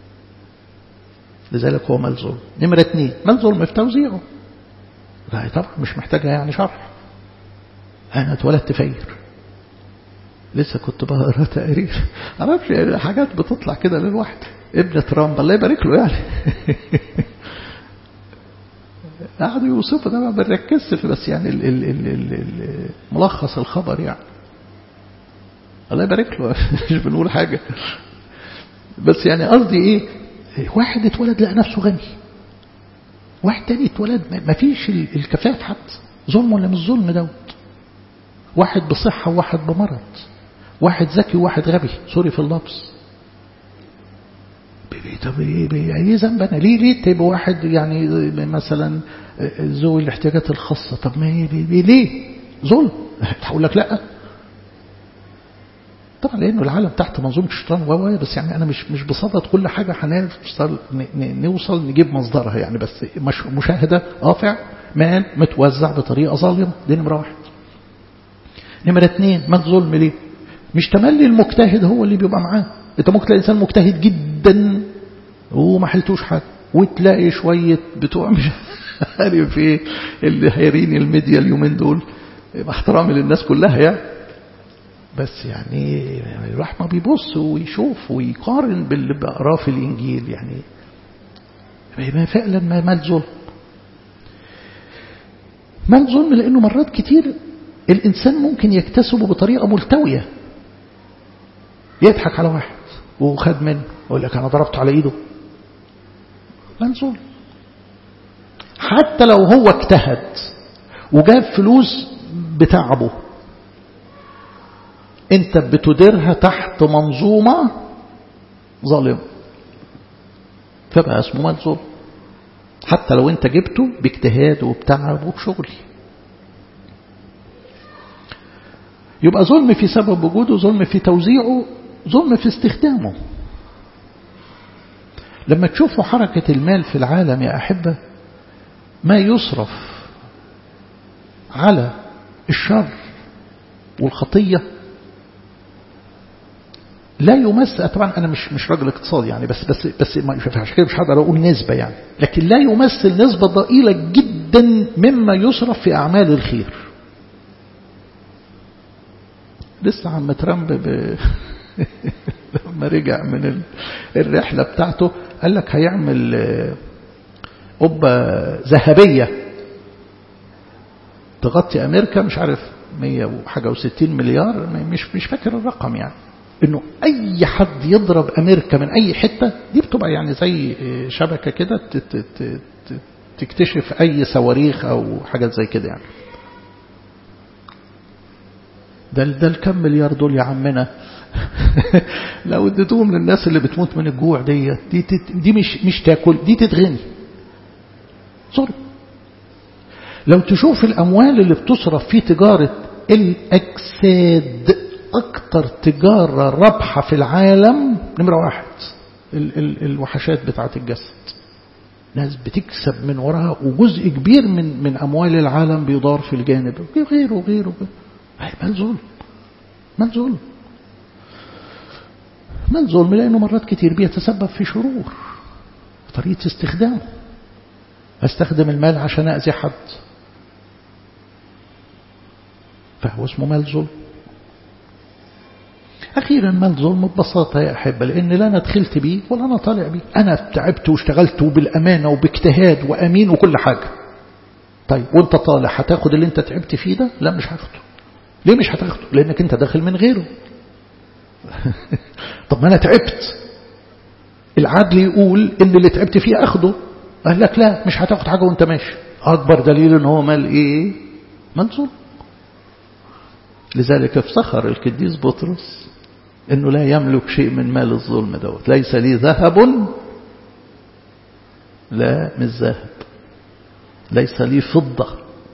لذلك هو مال ظلم نمرة اثنين مال ظلم في توزيعه لا طبعا مش محتاجة يعني شرح أنا اتولدت فقير لسه كنت بقرا تقرير معرفش يعني حاجات بتطلع كده للواحد ابن ترامب الله يبارك له يعني قعدوا يوصفوا ده ما بنركزش في بس يعني ال ال ال ال ال ملخص الخبر يعني الله يبارك له مش بنقول حاجة بس يعني قصدي ايه واحد اتولد لقى نفسه غني واحد تاني اتولد ما فيش الكفاف حتى ظلم ولا مش ظلم دوت واحد بصحة وواحد بمرض واحد ذكي وواحد غبي سوري في اللفظ طب ايه ذنب انا ليه ليه تبقى واحد يعني مثلا ذوي الاحتياجات الخاصة طب ما هي ليه ظلم هقول لك لا طبعا لانه العالم تحت منظومه الشيطان و بس يعني انا مش مش بصدد كل حاجه هنوصل نوصل نجيب مصدرها يعني بس مش مشاهده قاطع مال متوزع بطريقه ظالمه دي نمره واحد نمره اثنين مال ظلم ليه؟ مش تملي المجتهد هو اللي بيبقى معاه انت ممكن تلاقي انسان مجتهد جدا وما حلتوش حاجه وتلاقي شويه بتوع مش عارف ايه اللي هيرين الميديا اليومين دول مع احترامي للناس كلها يعني بس يعني الواحد ما بيبص ويشوف ويقارن باللي بقراه في الانجيل يعني ما فعلا ما مال ظلم مال ظلم لانه مرات كتير الانسان ممكن يكتسبه بطريقه ملتويه يضحك على واحد وخد منه يقول لك انا ضربته على ايده مال ظلم حتى لو هو اجتهد وجاب فلوس بتعبه انت بتديرها تحت منظومة ظالمة فبقى اسمه مال ظلم حتى لو انت جبته باجتهاد وبتعب وبشغل يبقى ظلم في سبب وجوده ظلم في توزيعه ظلم في استخدامه لما تشوفوا حركة المال في العالم يا أحبة ما يصرف على الشر والخطية لا يمس طبعا انا مش مش راجل اقتصادي يعني بس بس بس عشان كده مش هقدر اقول نسبه يعني لكن لا يمثل نسبه ضئيله جدا مما يصرف في اعمال الخير لسه عم ترامب ب... لما رجع من الرحله بتاعته قال لك هيعمل قبه ذهبيه تغطي امريكا مش عارف 100 وحاجه و60 مليار مش مش فاكر الرقم يعني انه اي حد يضرب امريكا من اي حته دي بتبقى يعني زي شبكه كده تكتشف اي صواريخ او حاجات زي كده يعني ده ده الكم مليار دول يا عمنا لو اديتوهم للناس اللي بتموت من الجوع دي دي, دي مش مش تاكل دي تتغني ظلم لو تشوف الأموال اللي بتصرف في تجارة الأجساد أكتر تجارة رابحة في العالم نمرة واحد ال ال الوحشات بتاعة الجسد ناس بتكسب من وراها وجزء كبير من من أموال العالم بيدار في الجانب غيره وغيره مال ظلم مال ظلم مال ظلم لأنه مرات كتير بيتسبب في شرور طريقة استخدامه استخدم المال عشان أذي حد فهو اسمه مال ظلم أخيرا مال ظلم ببساطة يا أحبة لأن لا أنا دخلت بيه ولا أنا طالع بيه أنا تعبت واشتغلت بالأمانة وباجتهاد وأمين وكل حاجة طيب وانت طالع هتاخد اللي انت تعبت فيه ده لا مش هاخده ليه مش هتاخده لأنك انت داخل من غيره طب ما أنا تعبت العدل يقول ان اللي تعبت فيه أخده قال لك لا مش هتاخد حاجة وانت ماشي أكبر دليل ان هو مال إيه مال ظلم لذلك افتخر القديس بطرس انه لا يملك شيء من مال الظلم دوت ليس لي ذهب لا مش ذهب ليس لي فضة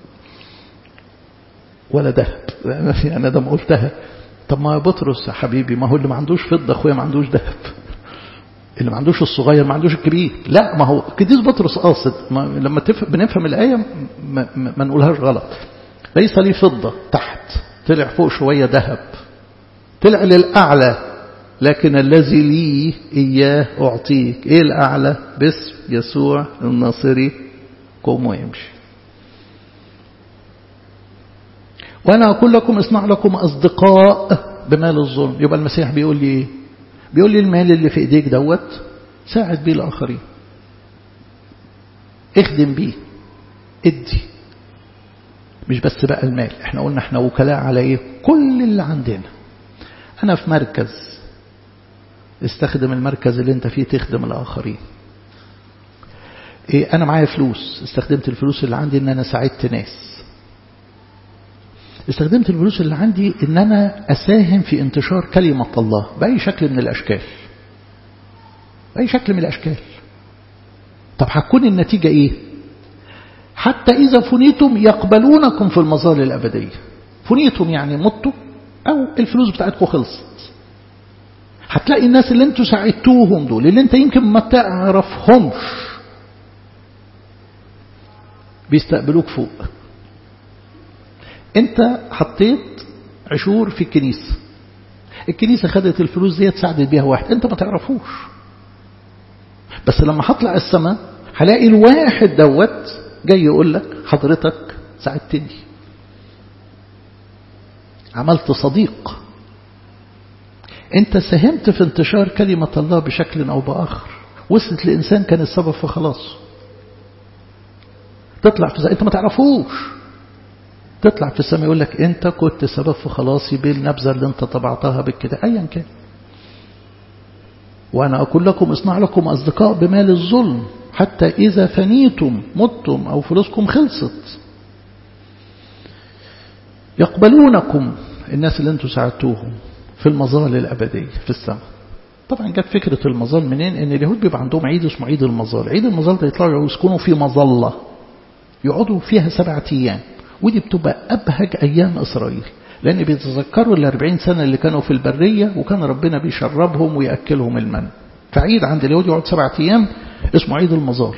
ولا ذهب انا ده ما قلتها طب ما بطرس يا حبيبي ما هو اللي ما عندوش فضة اخويا ما عندوش ذهب اللي ما عندوش الصغير ما عندوش الكبير لا ما هو قديس بطرس قاصد لما تفهم بنفهم الآية ما, ما, ما نقولهاش غلط ليس لي فضة تحت طلع فوق شوية ذهب طلع للأعلى لكن الذي لي إياه أعطيك إيه الأعلى باسم يسوع الناصري قوم ويمشي وأنا أقول لكم اصنع لكم أصدقاء بمال الظلم يبقى المسيح بيقول لي إيه بيقول لي المال اللي في إيديك دوت ساعد بيه الآخرين اخدم بيه ادي مش بس بقى المال احنا قلنا احنا وكلاء على ايه كل اللي عندنا انا في مركز استخدم المركز اللي انت فيه تخدم الاخرين ايه انا معايا فلوس استخدمت الفلوس اللي عندي ان انا ساعدت ناس استخدمت الفلوس اللي عندي ان انا اساهم في انتشار كلمة الله بأي شكل من الاشكال بأي شكل من الاشكال طب هتكون النتيجة ايه حتى إذا فنيتم يقبلونكم في المظال الأبدية فنيتم يعني متوا أو الفلوس بتاعتكم خلصت هتلاقي الناس اللي انتوا ساعدتوهم دول اللي انت يمكن ما تعرفهمش بيستقبلوك فوق انت حطيت عشور في الكنيسة الكنيسة خدت الفلوس ديت ساعدت بيها واحد انت ما تعرفوش بس لما هطلع السماء هلاقي الواحد دوت جاي يقول لك حضرتك ساعدتني عملت صديق انت ساهمت في انتشار كلمة الله بشكل او باخر وصلت لإنسان كان السبب في خلاصه تطلع في انت ما تعرفوش تطلع في السماء يقول لك انت كنت سبب في خلاصي بالنبذة اللي انت طبعتها بالكده ايا كان وانا اقول لكم اصنع لكم اصدقاء بمال الظلم حتى إذا فنيتم متم أو فلوسكم خلصت يقبلونكم الناس اللي انتم ساعدتوهم في المظال الأبدية في السماء طبعا جت فكرة المظال منين ان اليهود بيبقى عندهم عيد اسمه عيد المظال عيد المظال ده يطلعوا يسكنوا في مظلة يقعدوا فيها سبعة أيام ودي بتبقى أبهج أيام إسرائيل لأن بيتذكروا الأربعين سنة اللي كانوا في البرية وكان ربنا بيشربهم ويأكلهم المن فعيد عند اليهود يقعد سبعة أيام اسمه عيد المزار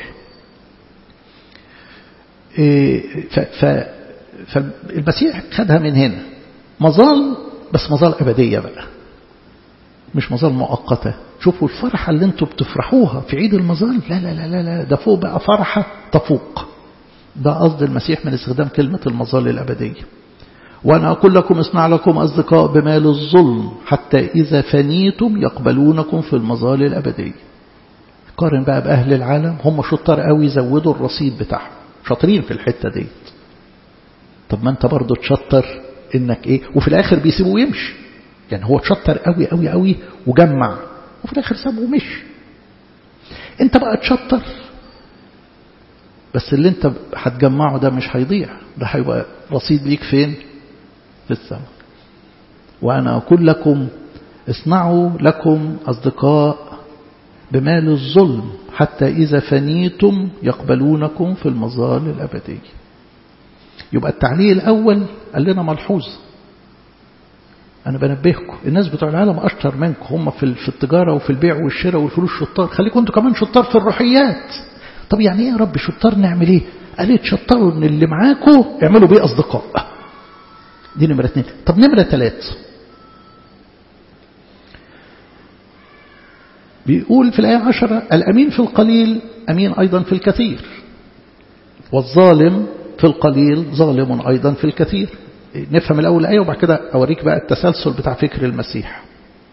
فالمسيح خدها من هنا مظال بس مظال أبدية بقى مش مظال مؤقتة شوفوا الفرحة اللي انتوا بتفرحوها في عيد المظال لا لا لا لا, لا ده فوق بقى فرحة تفوق ده قصد المسيح من استخدام كلمة المظال الأبدية وأنا أقول لكم اصنع لكم أصدقاء بمال الظلم حتى إذا فنيتم يقبلونكم في المظال الأبدية قارن بقى بأهل العالم هم شطار قوي يزودوا الرصيد بتاعهم شاطرين في الحتة ديت طب ما انت برضه تشطر انك ايه وفي الاخر بيسيبه ويمشي يعني هو تشطر قوي قوي قوي وجمع وفي الاخر سابه ومشي انت بقى تشطر بس اللي انت هتجمعه ده مش هيضيع ده هيبقى رصيد ليك فين في السماء وانا اقول لكم اصنعوا لكم اصدقاء بمال الظلم حتى إذا فنيتم يقبلونكم في المظال الأبدية يبقى التعليق الأول قال لنا ملحوظ أنا بنبهكم الناس بتوع العالم أشطر منكم هم في في التجارة وفي البيع والشراء والفلوس شطار خليكم أنتوا كمان شطار في الروحيات طب يعني إيه يا رب شطار نعمل إيه قال تشطروا إن اللي معاكم اعملوا بيه أصدقاء دي نمرة اثنين طب نمرة ثلاثة بيقول في الآية عشرة الأمين في القليل أمين أيضا في الكثير والظالم في القليل ظالم أيضا في الكثير نفهم الأول الآية وبعد كده أوريك بقى التسلسل بتاع فكر المسيح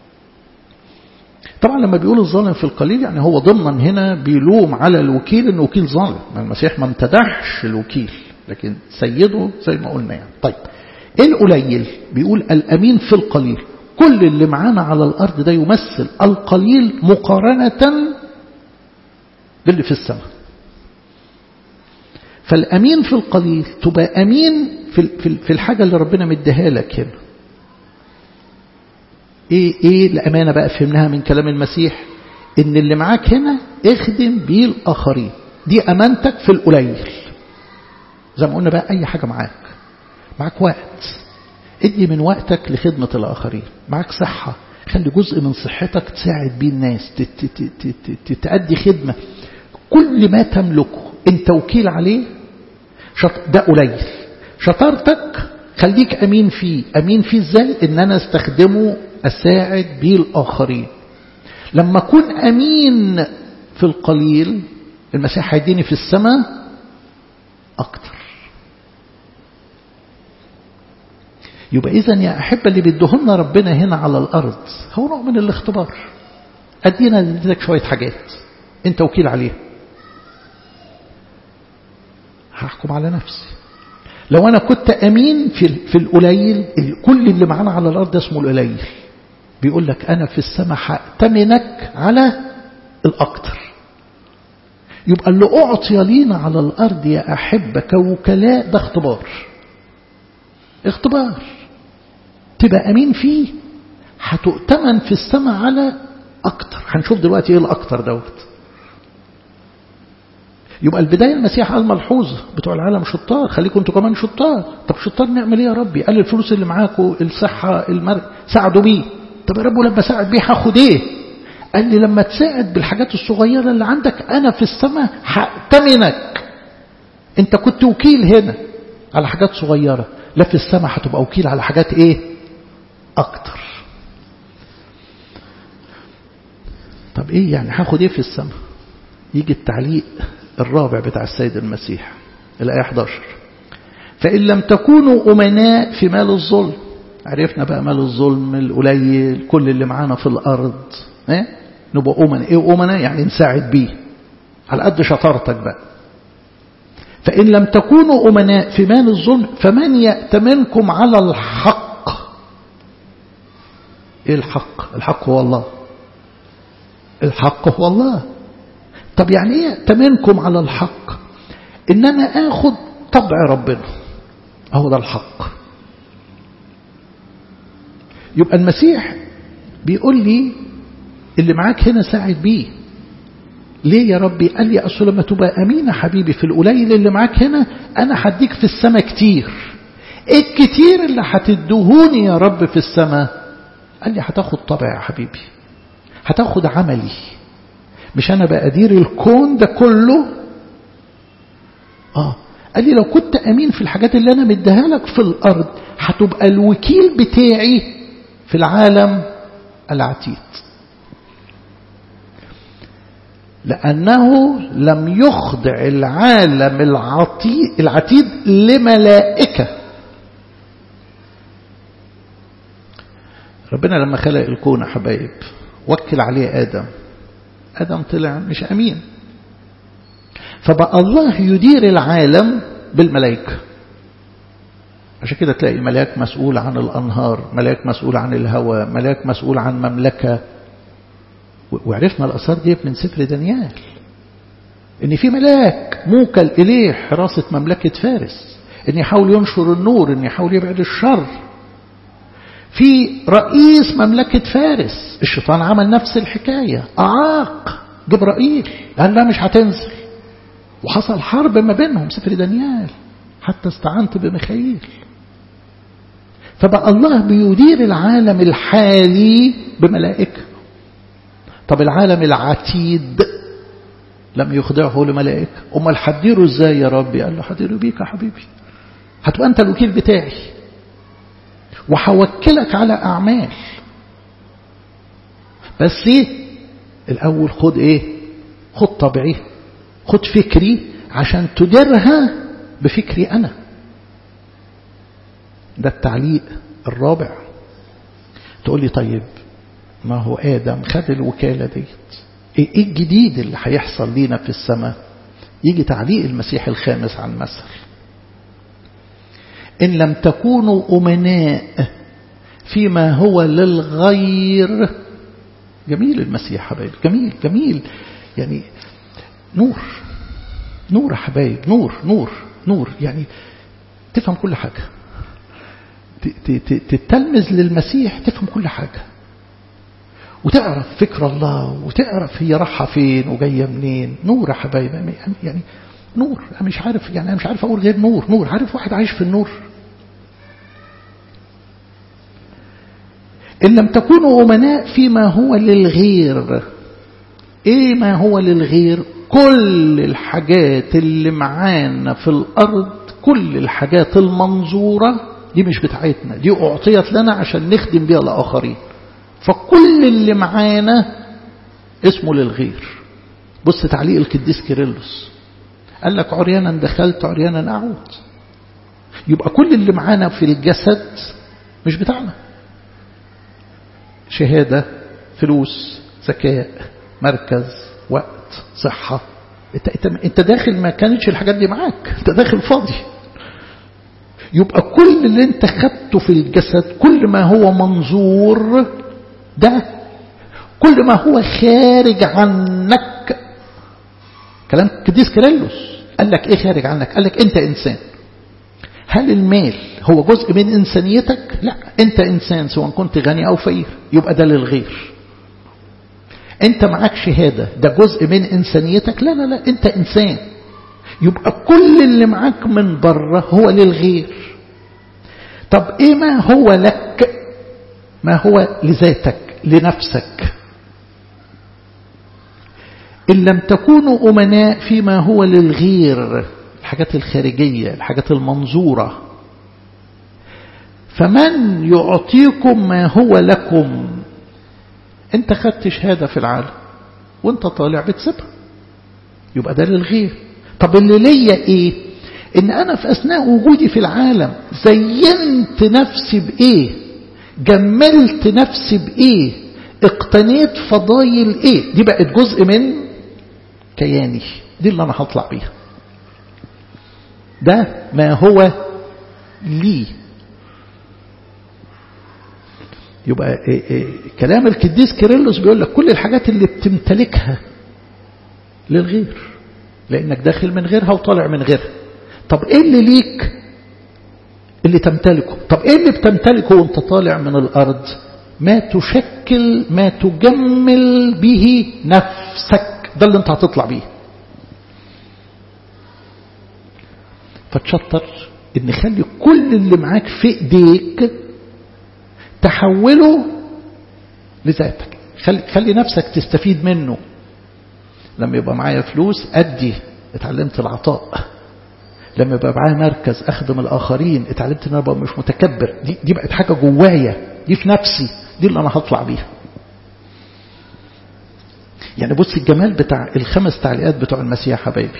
طبعا لما بيقول الظالم في القليل يعني هو ضمنا هنا بيلوم على الوكيل انه وكيل ظالم المسيح ما امتدحش الوكيل لكن سيده زي ما قلنا يعني طيب ايه القليل بيقول الامين في القليل كل اللي معانا على الارض ده يمثل القليل مقارنة باللي في السماء فالامين في القليل تبقى امين في في الحاجة اللي ربنا مديها لك هنا ايه ايه الامانة بقى فهمناها من كلام المسيح ان اللي معاك هنا اخدم بيه الاخرين دي امانتك في القليل زي ما قلنا بقى اي حاجة معاك معاك وقت ادي من وقتك لخدمة الآخرين معاك صحة خلي جزء من صحتك تساعد بيه الناس تأدي خدمة كل ما تملكه انت وكيل عليه ده قليل شطارتك خليك أمين فيه أمين فيه ازاي ان أنا استخدمه أساعد بيه الآخرين لما أكون أمين في القليل المسيح هيديني في السماء أكتر يبقى إذا يا أحبة اللي بيدهن ربنا هنا على الأرض هو نوع من الاختبار أدينا اديتك شوية حاجات أنت وكيل عليها هحكم على نفسي لو أنا كنت أمين في في القليل كل اللي معانا على الأرض اسمه القليل بيقول لك أنا في السماء هأتمنك على الأكتر يبقى اللي أعطي لينا على الأرض يا أحبة كوكلاء ده اختبار اختبار تبقى أمين فيه هتؤتمن في السماء على أكتر هنشوف دلوقتي إيه الأكتر دوت يبقى البداية المسيح قال ملحوظة بتوع العالم شطار خليكم انتوا كمان شطار طب شطار نعمل ايه يا ربي قال الفلوس اللي معاكم الصحة المرء ساعدوا بيه طب يا رب لما ساعد بيه هاخد ايه قال لي لما تساعد بالحاجات الصغيرة اللي عندك انا في السماء هأتمنك انت كنت وكيل هنا على حاجات صغيرة لا في السماء هتبقى وكيل على حاجات ايه اكتر طب ايه يعني هاخد ايه في السماء يجي التعليق الرابع بتاع السيد المسيح الآية 11 فإن لم تكونوا أمناء في مال الظلم عرفنا بقى مال الظلم القليل كل اللي معانا في الأرض ايه نبقى أمناء ايه أمناء يعني نساعد بيه على قد شطارتك بقى فإن لم تكونوا أمناء في مال الظلم فمن يأتمنكم على الحق إيه الحق الحق هو الله الحق هو الله طب يعني ايه يأتمنكم على الحق ان انا اخد طبع ربنا اهو ده الحق يبقى المسيح بيقول لي اللي معاك هنا ساعد بيه ليه يا ربي قال لي أصل لما تبقى أمينة حبيبي في القليل اللي معاك هنا أنا هديك في السماء كتير إيه الكتير اللي هتدهوني يا رب في السماء قال لي هتاخد طبع يا حبيبي هتاخد عملي مش أنا بأدير الكون ده كله آه قال لي لو كنت أمين في الحاجات اللي أنا مديها لك في الأرض هتبقى الوكيل بتاعي في العالم العتيد لأنه لم يخضع العالم العتيد, العتيد لملائكة ربنا لما خلق الكون حبايب وكل عليه آدم آدم طلع مش أمين فبقى الله يدير العالم بالملائكة عشان كده تلاقي ملاك مسؤول عن الأنهار ملاك مسؤول عن الهواء ملاك مسؤول عن مملكة وعرفنا الأثار دي من سفر دانيال إن في ملاك موكل إليه حراسة مملكة فارس إن يحاول ينشر النور إن يحاول يبعد الشر في رئيس مملكة فارس الشيطان عمل نفس الحكاية أعاق جبرائيل قال لا مش هتنزل وحصل حرب ما بينهم سفر دانيال حتى استعنت بميخائيل فبقى الله بيدير العالم الحالي بملائكة طب العالم العتيد لم يخضعه لملائكة أمال هتديره ازاي يا ربي قال له هديره بيك يا حبيبي هتبقى أنت الوكيل بتاعي وهوكلك على أعمال بس ايه الأول خد ايه خد طبعي خد فكري عشان تديرها بفكري أنا ده التعليق الرابع تقول لي طيب ما هو آدم خد الوكالة ديت ايه الجديد اللي هيحصل لينا في السماء يجي تعليق المسيح الخامس عن مثل إن لم تكونوا أمناء فيما هو للغير جميل المسيح حبايب جميل جميل يعني نور نور يا حبايب نور نور نور يعني تفهم كل حاجة تتلمذ للمسيح تفهم كل حاجة وتعرف فكر الله وتعرف هي رايحة فين وجاية منين نور يا حبايب يعني نور أنا مش عارف يعني أنا مش عارف أقول غير نور نور عارف واحد عايش في النور إن لم تكونوا أمناء فيما هو للغير إيه ما هو للغير كل الحاجات اللي معانا في الأرض كل الحاجات المنظورة دي مش بتاعتنا دي أعطيت لنا عشان نخدم بيها الآخرين فكل اللي معانا اسمه للغير بص تعليق القديس كيرلس قال لك عريانا دخلت عريانا أعود يبقى كل اللي معانا في الجسد مش بتاعنا شهادة فلوس ذكاء مركز وقت صحة انت, انت, انت داخل ما كانتش الحاجات دي معاك انت داخل فاضي يبقى كل اللي انت خدته في الجسد كل ما هو منظور ده كل ما هو خارج عنك كلام قديس كيرلس قال لك ايه خارج عنك قال لك انت انسان هل المال هو جزء من إنسانيتك لا أنت إنسان سواء كنت غني أو فقير يبقى ده للغير أنت معاك شهادة ده جزء من إنسانيتك لا لا لا أنت إنسان يبقى كل اللي معاك من بره هو للغير طب إيه ما هو لك ما هو لذاتك لنفسك إن لم تكونوا أمناء فيما هو للغير الحاجات الخارجية الحاجات المنظورة فمن يعطيكم ما هو لكم انت خدت شهادة في العالم وانت طالع بتسيبها يبقى ده للغير طب اللي ليا ايه ان انا في اثناء وجودي في العالم زينت نفسي بايه جملت نفسي بايه اقتنيت فضايل ايه دي بقت جزء من كياني دي اللي انا هطلع بيها ده ما هو لي يبقى إيه إيه كلام القديس كيرلس بيقول لك كل الحاجات اللي بتمتلكها للغير لانك داخل من غيرها وطالع من غيرها طب ايه اللي ليك اللي تمتلكه طب ايه اللي بتمتلكه وانت طالع من الارض ما تشكل ما تجمل به نفسك ده اللي انت هتطلع بيه فتشطر ان خلي كل اللي معاك في ايديك تحوله لذاتك خلي, خلي نفسك تستفيد منه لما يبقى معايا فلوس أدي اتعلمت العطاء لما يبقى معايا مركز أخدم الآخرين اتعلمت أن أنا أبقى مش متكبر دي, دي بقت حاجة جوايا دي في نفسي دي اللي أنا هطلع بيها يعني بص الجمال بتاع الخمس تعليقات بتوع المسيح حبايبي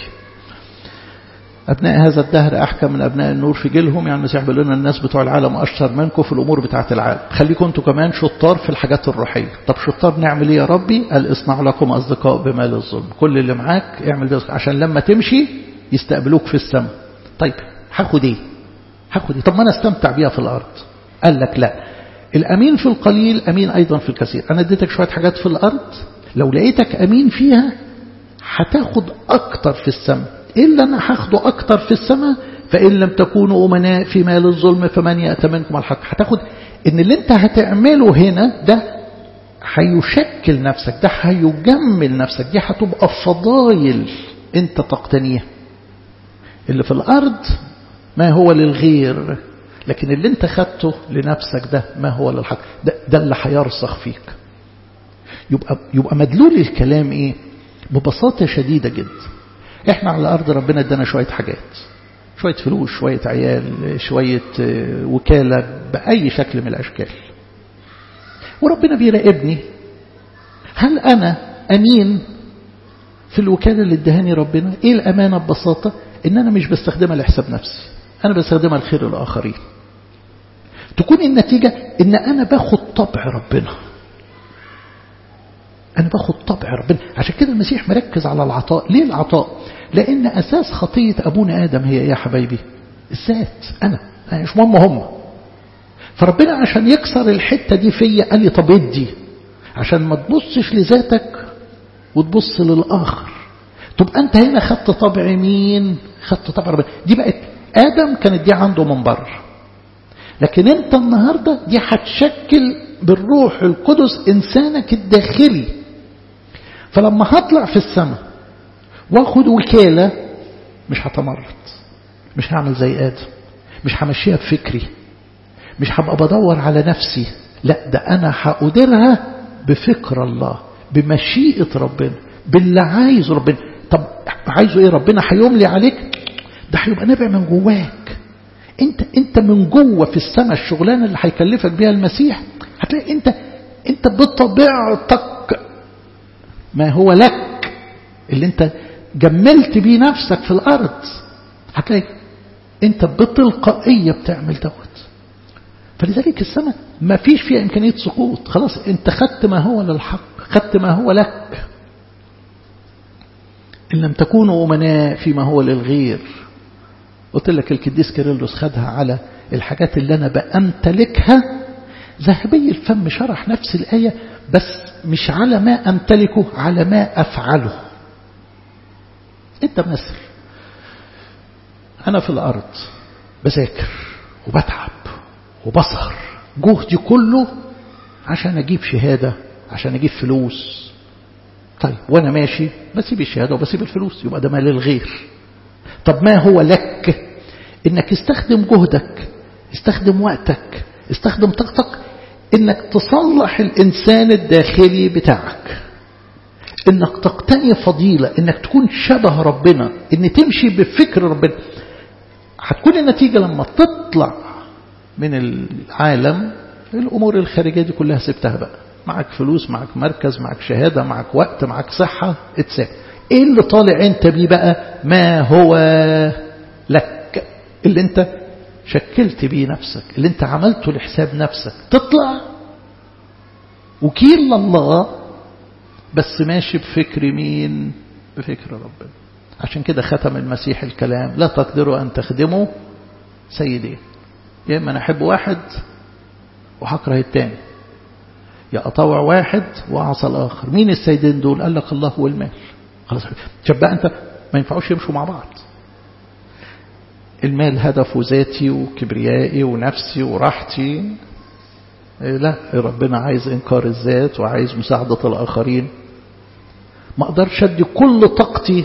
أبناء هذا الدهر أحكم من أبناء النور في جيلهم يعني المسيح بيقول لنا الناس بتوع العالم أشطر منكم في الأمور بتاعة العالم خليكم أنتوا كمان شطار في الحاجات الروحية طب شطار نعمل إيه يا ربي قال اصنع لكم أصدقاء بمال الظلم كل اللي معاك اعمل ده عشان لما تمشي يستقبلوك في السماء طيب هاخد إيه هاخد إيه طب ما أنا استمتع بيها في الأرض قال لك لا الأمين في القليل أمين أيضا في الكثير أنا اديتك شوية حاجات في الأرض لو لقيتك أمين فيها هتاخد أكتر في السماء إلا أنا هاخده أكتر في السماء فإن لم تكونوا أمناء في مال الظلم فمن يأتى منكم الحق هتاخد ان اللي انت هتعمله هنا ده هيشكل نفسك ده هيجمل نفسك دي هتبقى فضايل انت تقتنيها اللي في الارض ما هو للغير لكن اللي انت خدته لنفسك ده ما هو للحق ده, ده اللي هيرسخ فيك يبقى, يبقى مدلول الكلام ايه ببساطة شديدة جدا احنا على الارض ربنا ادانا شوية حاجات شوية فلوس شوية عيال شوية وكالة بأي شكل من الأشكال وربنا بيراقبني هل أنا أمين في الوكالة اللي ادهاني ربنا ايه الأمانة ببساطة ان أنا مش بستخدمها لحساب نفسي أنا بستخدمها لخير الآخرين تكون النتيجة ان أنا باخد طبع ربنا أنا باخد طبع ربنا عشان كده المسيح مركز على العطاء ليه العطاء لأن أساس خطية أبونا آدم هي إيه يا حبايبي الذات أنا أنا مش مهم هم فربنا عشان يكسر الحتة دي فيا قال لي طب ادي عشان ما تبصش لذاتك وتبص للآخر طب أنت هنا خدت طبع مين خدت طبع ربنا دي بقت آدم كانت دي عنده من بره لكن أنت النهاردة دي هتشكل بالروح القدس إنسانك الداخلي فلما هطلع في السماء واخد وكالة مش هتمرد مش هعمل زي آدم مش همشيها بفكري مش هبقى بدور على نفسي لا ده أنا هأديرها بفكر الله بمشيئة ربنا باللي عايز ربنا طب عايزه ايه ربنا هيملي عليك ده هيبقى نابع من جواك انت انت من جوه في السماء الشغلانه اللي هيكلفك بيها المسيح هتلاقي انت انت بطبيعتك ما هو لك اللي انت جملت بيه نفسك في الارض هتلاقي انت بتلقائيه بتعمل دوت فلذلك السماء ما فيش فيها امكانيه سقوط خلاص انت خدت ما هو للحق خدت ما هو لك ان لم تكونوا امناء فيما هو للغير قلت لك الكديس كيرلس خدها على الحاجات اللي انا بامتلكها ذهبي الفم شرح نفس الايه بس مش على ما امتلكه على ما افعله انت مثل انا في الارض بذاكر وبتعب وبسهر جهدي كله عشان اجيب شهاده عشان اجيب فلوس طيب وانا ماشي بسيب الشهاده وبسيب الفلوس يبقى ده مال الغير طب ما هو لك انك استخدم جهدك استخدم وقتك استخدم طاقتك انك تصلح الانسان الداخلي بتاعك انك تقتني فضيلة انك تكون شبه ربنا ان تمشي بفكر ربنا هتكون النتيجة لما تطلع من العالم الامور الخارجية دي كلها سبتها بقى معك فلوس معك مركز معك شهادة معك وقت معك صحة اتساب ايه اللي طالع انت بيه بقى ما هو لك اللي انت شكلت بيه نفسك اللي انت عملته لحساب نفسك تطلع وكيل لله بس ماشي بفكر مين بفكر ربنا عشان كده ختم المسيح الكلام لا تقدروا أن تخدموا سيدين يا إما أنا أحب واحد وهكره التاني يا أطوع واحد وأعصى الآخر مين السيدين دول قال لك الله والمال خلاص شوف بقى أنت ما ينفعوش يمشوا مع بعض المال هدفه ذاتي وكبريائي ونفسي وراحتي لا ربنا عايز إنكار الذات وعايز مساعدة الآخرين ما أقدرش أدي كل طاقتي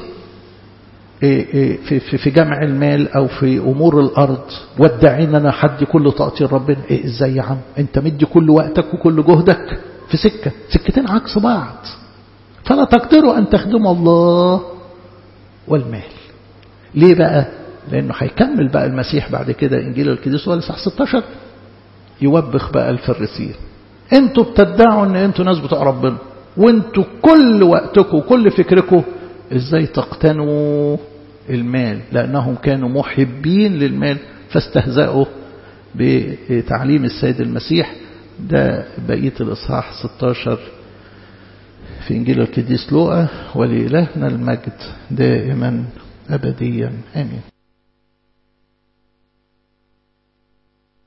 في في جمع المال أو في أمور الأرض وادعي إن أنا حدي كل طاقتي لربنا إيه إزاي يا عم أنت مدي كل وقتك وكل جهدك في سكة سكتين عكس بعض فلا تقدروا أن تخدموا الله والمال ليه بقى لأنه هيكمل بقى المسيح بعد كده إنجيل القديس هو لسه 16 يوبخ بقى الفريسيين انتوا بتدعوا ان انتوا ناس بتوع ربنا وانتوا كل وقتكم وكل فكركم ازاي تقتنوا المال لانهم كانوا محبين للمال فاستهزأوا بتعليم السيد المسيح ده بقية الإصحاح 16 في إنجيل القديس لوقا ولإلهنا المجد دائما أبديا آمين